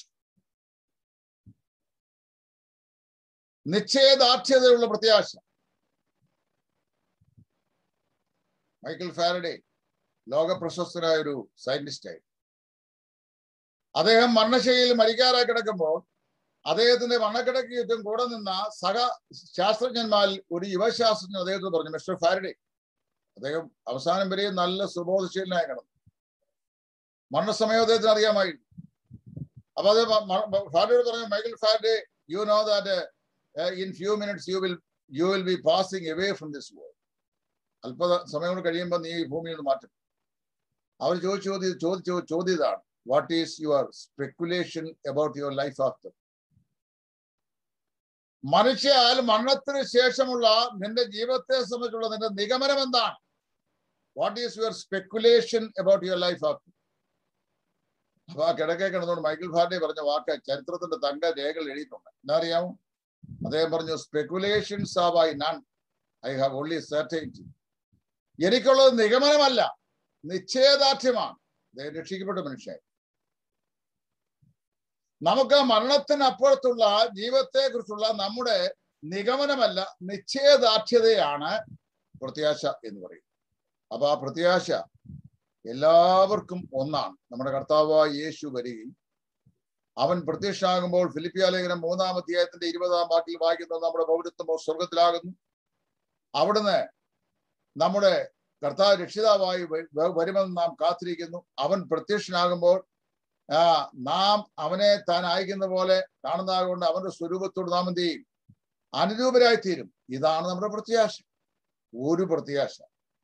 നിശ്ചയദാർഢ്യതയുള്ള പ്രത്യാശ മൈക്കിൾ ഫാരഡേ ലോക പ്രശസ്തനായ ഒരു സയന്റിസ്റ്റായി അദ്ദേഹം മരണശൈലിയിൽ മരിക്കാറായി കിടക്കുമ്പോൾ അദ്ദേഹത്തിന്റെ മരണക്കിടക്ക് ചുറ്റും കൂടെ നിന്ന സഹ ശാസ്ത്രജ്ഞന്മാരിൽ ഒരു യുവശാസ്ത്രജ്ഞൻ അദ്ദേഹത്തോട് പറഞ്ഞു മിസ്റ്റർ ഫാരഡേ അദ്ദേഹം അവസാനം വരെയും നല്ല സുബോധശീലനായി കിടന്നു മരണസമയം അദ്ദേഹത്തിന് അറിയാമായിരുന്നു അപ്പൊ അത് ഫാരഡോട് പറഞ്ഞു Michael Faraday you know that in few minutes you will you will be passing away from this world അല്പ സമയം കൊണ്ട് കഴിയുമ്പോൾ നീ ഈ ഭൂമിയിൽ നിന്ന് മാറ്റും അവർ ചോദിച്ചു ചോദ്യ ചോദിച്ചു ചോദ്യതാണ് what is your speculation about your life after മനുഷ്യാൽ മരണത്തിന് ശേഷമുള്ള നിന്റെ ജീവിതത്തെ സംബന്ധിച്ചുള്ള നിന്റെ നിഗമനം എന്താണ് what is your speculation about your life after അപ്പൊ ആ കിടക്കെ കിടന്നുകൊണ്ട് മൈക്കിൾ ഫാർഡി പറഞ്ഞ വാക്ക് ചരിത്രത്തിന്റെ തങ്ക രേഖകൾ എഴുതിയിട്ടുണ്ട് എന്താ അറിയാമോ അദ്ദേഹം പറഞ്ഞു speculations have I none I have only certainty എനിക്കുള്ളത് നിഗമനമല്ല നിശ്ചയദാർഢ്യമാണ് അദ്ദേഹം രക്ഷിക്കപ്പെട്ട മനുഷ്യൻ നമുക്ക് മരണത്തിനപ്പുറത്തുള്ള ജീവിതത്തെ കുറിച്ചുള്ള നമ്മുടെ നിഗമനമല്ല നിശ്ചയദാർഢ്യതയാണ് പ്രത്യാശ എന്ന് പറയും അപ്പൊ ആ പ്രത്യാശ എല്ലാവർക്കും ഒന്നാണ് നമ്മുടെ കർത്താവായ യേശു വരികയും അവൻ പ്രത്യക്ഷനാകുമ്പോൾ ഫിലിപ്പിയ ലേഖനം മൂന്നാം അധ്യായത്തിന്റെ ഇരുപതാം വാക്കിൽ വായിക്കുന്നത് നമ്മുടെ പൗരത്വമോ സ്വർഗത്തിലാകുന്നു അവിടുന്ന് നമ്മുടെ കർത്താവ് രക്ഷിതാവായി വരുമെന്ന് നാം കാത്തിരിക്കുന്നു അവൻ പ്രത്യക്ഷനാകുമ്പോൾ ആ നാം അവനെ താൻ അയക്കുന്ന പോലെ കാണുന്നതുകൊണ്ട് അവന്റെ സ്വരൂപത്തോട് നാം എന്ത് ചെയ്യും അനുരൂപരായി തീരും ഇതാണ് നമ്മുടെ പ്രത്യാശ ഒരു പ്രത്യാശ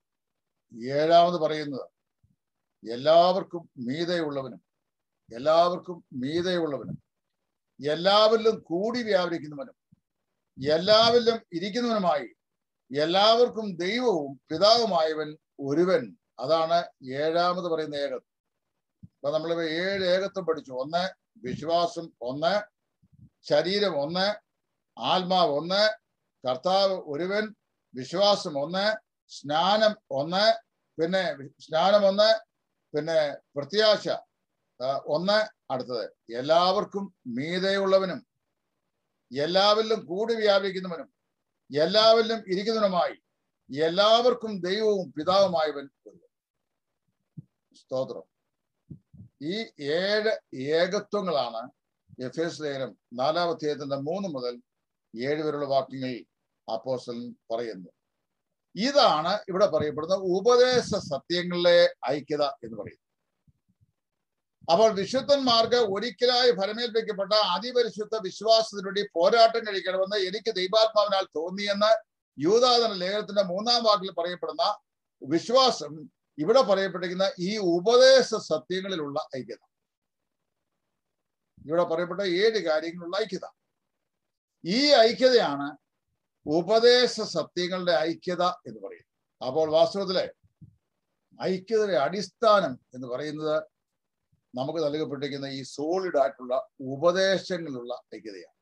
ഏഴാമത് പറയുന്നത് എല്ലാവർക്കും മീതയുള്ളവനും എല്ലാവർക്കും മീതയുള്ളവനും എല്ലാവരിലും കൂടി വ്യാപരിക്കുന്നവനും എല്ലാവരിലും ഇരിക്കുന്നവനുമായി എല്ലാവർക്കും ദൈവവും പിതാവുമായവൻ ഒരുവൻ അതാണ് ഏഴാമത് പറയുന്ന ഏകത്വം അപ്പൊ നമ്മൾ ഏഴ് ഏകത്വം പഠിച്ചു ഒന്ന് വിശ്വാസം ഒന്ന് ശരീരം ഒന്ന് ആത്മാവ് ഒന്ന് കർത്താവ് ഒരുവൻ വിശ്വാസം ഒന്ന് സ്നാനം ഒന്ന് പിന്നെ സ്നാനം ഒന്ന് പിന്നെ പ്രത്യാശ ഒന്ന് അടുത്തത് എല്ലാവർക്കും മീതയുള്ളവനും എല്ലാവരിലും കൂടി വ്യാപിക്കുന്നവനും എല്ലാവരിലും ഇരിക്കുന്നവനുമായി എല്ലാവർക്കും ദൈവവും പിതാവുമായവൻ സ്തോത്രം ഈ ഏഴ് ഏകത്വങ്ങളാണ് എഫ് എസ് ലേഖനം നാലാം അധ്യായത്തിന്റെ മൂന്ന് മുതൽ ഏഴ് വരെയുള്ള വാക്യങ്ങളിൽ അപ്പോസ്റ്റലൻ പറയുന്നത് ഇതാണ് ഇവിടെ പറയപ്പെടുന്ന ഉപദേശ സത്യങ്ങളിലെ ഐക്യത എന്ന് പറയുന്നത് അപ്പോൾ വിശുദ്ധന്മാർക്ക് ഒരിക്കലായി ഫലമേൽപ്പിക്കപ്പെട്ട അതിപരിശുദ്ധ വിശ്വാസത്തിനുവേണ്ടി പോരാട്ടം കഴിക്കണമെന്ന് എനിക്ക് ദൈവാത്മാവിനാൽ തോന്നിയെന്ന് യൂതാദന ലേഖനത്തിന്റെ മൂന്നാം വാക്കിൽ പറയപ്പെടുന്ന വിശ്വാസം ഇവിടെ പറയപ്പെട്ടിരിക്കുന്ന ഈ ഉപദേശ സത്യങ്ങളിലുള്ള ഐക്യത ഇവിടെ പറയപ്പെട്ട ഏഴ് കാര്യങ്ങളുള്ള ഐക്യത ഈ ഐക്യതയാണ് ഉപദേശ സത്യങ്ങളുടെ ഐക്യത എന്ന് പറയുന്നത് അപ്പോൾ വാസ്തവത്തിലെ ഐക്യതയുടെ അടിസ്ഥാനം എന്ന് പറയുന്നത് നമുക്ക് നൽകപ്പെട്ടിരിക്കുന്ന ഈ സോളിഡ് ആയിട്ടുള്ള ഉപദേശങ്ങളിലുള്ള ഐക്യതയാണ്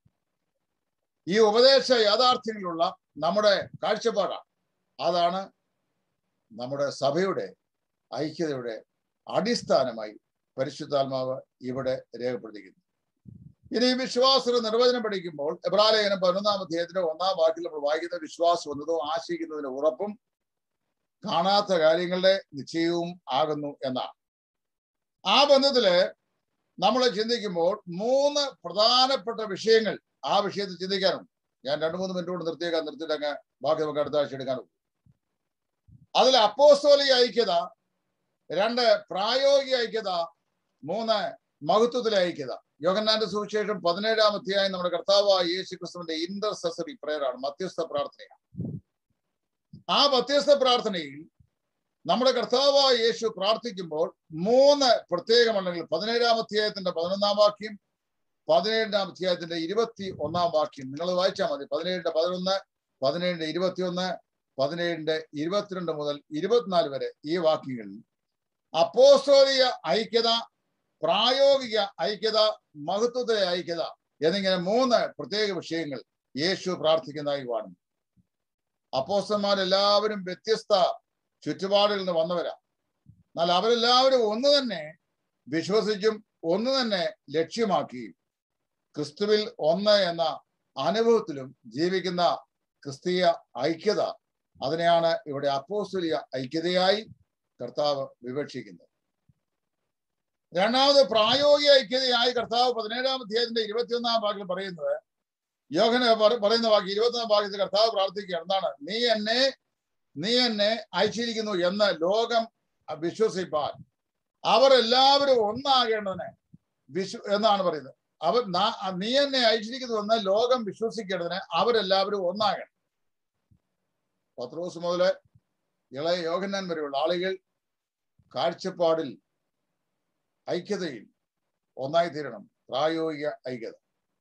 ഈ ഉപദേശ യാഥാർത്ഥ്യങ്ങളിലുള്ള നമ്മുടെ കാഴ്ചപ്പാടാണ് അതാണ് നമ്മുടെ സഭയുടെ ഐക്യതയുടെ അടിസ്ഥാനമായി പരിശുദ്ധാത്മാവ് ഇവിടെ രേഖപ്പെടുത്തിയിരിക്കുന്നു ഇനി വിശ്വാസത്തിന്റെ നിർവചനം പഠിക്കുമ്പോൾ എബ്രാലേഖനം പതിനൊന്നാം അധ്യായത്തിന്റെ ഒന്നാം വാക്കിൽ നമ്മൾ വായിക്കുന്ന വിശ്വാസം എന്നതും ആശയിക്കുന്നതിന്റെ ഉറപ്പും കാണാത്ത കാര്യങ്ങളുടെ നിശ്ചയവും ആകുന്നു എന്നാണ് ആ ബന്ധത്തില് നമ്മൾ ചിന്തിക്കുമ്പോൾ മൂന്ന് പ്രധാനപ്പെട്ട വിഷയങ്ങൾ ആ വിഷയത്തിൽ ചിന്തിക്കാനുണ്ട് ഞാൻ രണ്ട് മൂന്ന് മിനിറ്റ് കൊണ്ട് നിർത്തിയേക്കാൻ നിർത്തിയിട്ട് അങ്ങ് ബാക്കി നമുക്ക് അടുത്ത ആഴ്ച എടുക്കാൻ പോകും അതിൽ അപ്പോസ്തോലിക ഐക്യത രണ്ട് പ്രായോഗിക ഐക്യത മൂന്ന് മഹത്വത്തിലെ ഐക്യത യോഗന്നാന്റെ സുവിശേഷം പതിനേഴാം അധ്യായം നമ്മുടെ കർത്താവായ യേശു ക്രിസ്തുവിന്റെ ഇന്റർസെസറി പ്രയറാണ് മധ്യസ്ഥ പ്രാർത്ഥനയാണ് ആ മധ്യസ്ഥ പ്രാർത്ഥനയിൽ നമ്മുടെ കർത്താവായ യേശു പ്രാർത്ഥിക്കുമ്പോൾ മൂന്ന് പ്രത്യേക മണ്ഡലങ്ങൾ പതിനേഴാം അധ്യായത്തിന്റെ പതിനൊന്നാം വാക്യം പതിനേഴാം അധ്യായത്തിന്റെ ഇരുപത്തി ഒന്നാം വാക്യം നിങ്ങൾ വായിച്ചാൽ മതി പതിനേഴിന്റെ പതിനൊന്ന് പതിനേഴിന്റെ ഇരുപത്തിയൊന്ന് പതിനേഴിന്റെ ഇരുപത്തിരണ്ട് മുതൽ ഇരുപത്തിനാല് വരെ ഈ വാക്യങ്ങളിൽ അപ്പോസ്തോലിക ഐക്യത പ്രായോഗിക ഐക്യത മഹത്വത്തിലെ ഐക്യത എന്നിങ്ങനെ മൂന്ന് പ്രത്യേക വിഷയങ്ങൾ യേശു പ്രാർത്ഥിക്കുന്നതായി കാണുന്നു അപ്പോസ്റ്റന്മാരെല്ലാവരും വ്യത്യസ്ത ചുറ്റുപാടുകളിൽ നിന്ന് വന്നവരാ എന്നാൽ അവരെല്ലാവരും ഒന്ന് തന്നെ വിശ്വസിച്ചും ഒന്ന് തന്നെ ലക്ഷ്യമാക്കിയും ക്രിസ്തുവിൽ ഒന്ന് എന്ന അനുഭവത്തിലും ജീവിക്കുന്ന ക്രിസ്തീയ ഐക്യത അതിനെയാണ് ഇവിടെ അപ്പോസ്തലിയ ഐക്യതയായി കർത്താവ് വിവക്ഷിക്കുന്നത് രണ്ടാമത് പ്രായോഗിക ഐക്യതയായി കർത്താവ് പതിനേഴാം അധ്യായത്തിന്റെ ഇരുപത്തിയൊന്നാം ഭാഗത്തിൽ പറയുന്നത് യോഹന പറ- പറയുന്ന വാക്യം ഇരുപത്തൊന്നാം ഭാഗത്തിൽ കർത്താവ് പ്രാർത്ഥിക്കുകയാണ് എന്താണ് നീ എന്നെ നീ എന്നെ അയച്ചിരിക്കുന്നു എന്ന് ലോകം വിശ്വസിപ്പാൻ അവർ എല്ലാവരും ഒന്നാകേണ്ടതിന് വിശ്വ എന്നാണ് പറയുന്നത് അവർ നാ- നീ എന്നെ അയച്ചിരിക്കുന്നു എന്ന് ലോകം വിശ്വസിക്കേണ്ടതിന് അവരെല്ലാവരും ഒന്നാകണം പത്രോസ് മുതല് ഇളയ യോഹന്നാൻ വരെയുള്ള ആളുകൾ കാഴ്ചപ്പാടിൽ ഐക്യതയിൽ ഒന്നായി തീരണം പ്രായോഗിക ഐക്യത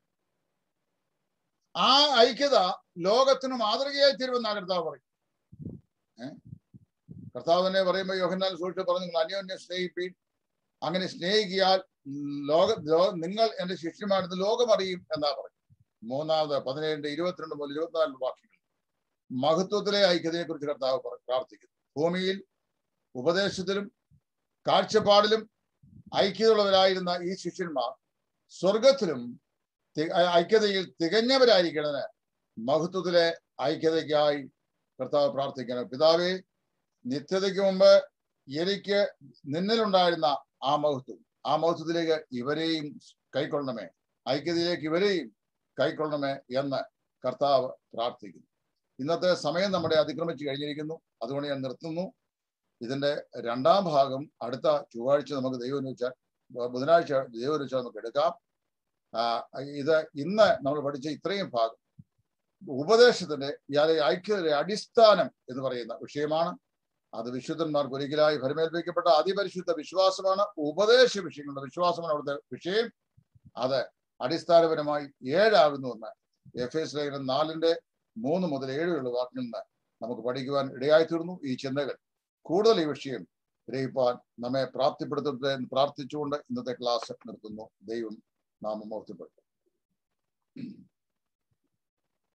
ആ ഐക്യത ലോകത്തിന് മാതൃകയായി തീരുമെന്നാ കർത്താവ് പറയും ഏഹ് കർത്താവ് തന്നെ പറയുമ്പോൾ യോഹന്നാൻ സൂക്ഷിച്ച് പറഞ്ഞു നിങ്ങൾ അന്യോന്യം സ്നേഹിപ്പീൻ അങ്ങനെ സ്നേഹിക്കിയാൽ ലോക ലോ- നിങ്ങൾ എന്റെ ശിഷ്യന്മാരെന്ന് ലോകം അറിയും എന്നാ പറയും മൂന്നാമത് പതിനേഴിന്റെ ഇരുപത്തിരണ്ട് മുതൽ ഇരുപത്തിനാല് വാക്യങ്ങൾ മഹത്വത്തിലെ ഐക്യതയെ കുറിച്ച് കർത്താവ് പറ- പ്രാർത്ഥിക്കുന്നു ഭൂമിയിൽ ഉപദേശത്തിലും കാഴ്ചപ്പാടിലും ഐക്യതയുള്ളവരായിരുന്ന ഈ ശിഷ്യന്മാർ സ്വർഗത്തിലും തി- ഐ- ഐക്യതയിൽ തികഞ്ഞവരായിരിക്കണതിന് മഹത്വത്തിലെ ഐക്യതയ്ക്കായി കർത്താവ് പ്രാർത്ഥിക്കണം പിതാവേ നിത്യതയ്ക്ക് മുമ്പ് എനിക്ക് നിന്നിലുണ്ടായിരുന്ന ആ മഹത്വം ആ മഹത്വത്തിലേക്ക് ഇവരെയും കൈക്കൊള്ളണമേ ഐക്യതയിലേക്ക് ഇവരെയും കൈക്കൊള്ളണമേ എന്ന് കർത്താവ് പ്രാർത്ഥിക്കുന്നു ഇന്നത്തെ സമയം നമ്മുടെ അതിക്രമിച്ചു കഴിഞ്ഞിരിക്കുന്നു അതുകൊണ്ട് ഞാൻ നിർത്തുന്നു ഇതിന്റെ രണ്ടാം ഭാഗം അടുത്ത ചൊവ്വാഴ്ച നമുക്ക് ദൈവം വെച്ചാൽ ബുധനാഴ്ച ദൈവം വെച്ചാൽ നമുക്ക് എടുക്കാം ആ, ഇത് ഇന്ന് നമ്മൾ പഠിച്ച ഇത്രയും ഭാഗം ഉപദേശത്തിന്റെ ഇയാളെ ഐക്യതയുടെ അടിസ്ഥാനം എന്ന് പറയുന്ന വിഷയമാണ് അത് വിശുദ്ധന്മാർക്ക് ഒരിക്കലായി ഫലമേൽപ്പിക്കപ്പെട്ട അതിപരിശുദ്ധ വിശ്വാസമാണ് ഉപദേശ വിഷയങ്ങളുടെ വിശ്വാസമാണ് അവിടുത്തെ വിഷയം അത് അടിസ്ഥാനപരമായി ഏഴാകുന്നുവെന്ന് എഫ് എസ് ലേഖനം നാലിന്റെ മൂന്ന് മുതൽ ഏഴ് വരെയുള്ള വാക്കിൽ നിന്ന് നമുക്ക് പഠിക്കുവാൻ ഇടയായിത്തീർന്നു ഈ ചിന്തകൾ കൂടുതൽ ഈ വിഷയം ഗ്രഹിപ്പാൻ നമ്മെ പ്രാപ്തിപ്പെടുത്തട്ടെ എന്ന് പ്രാർത്ഥിച്ചുകൊണ്ട് ഇന്നത്തെ ക്ലാസ് നിർത്തുന്നു ദൈവം നാമം ഓർത്തിപ്പെട്ടു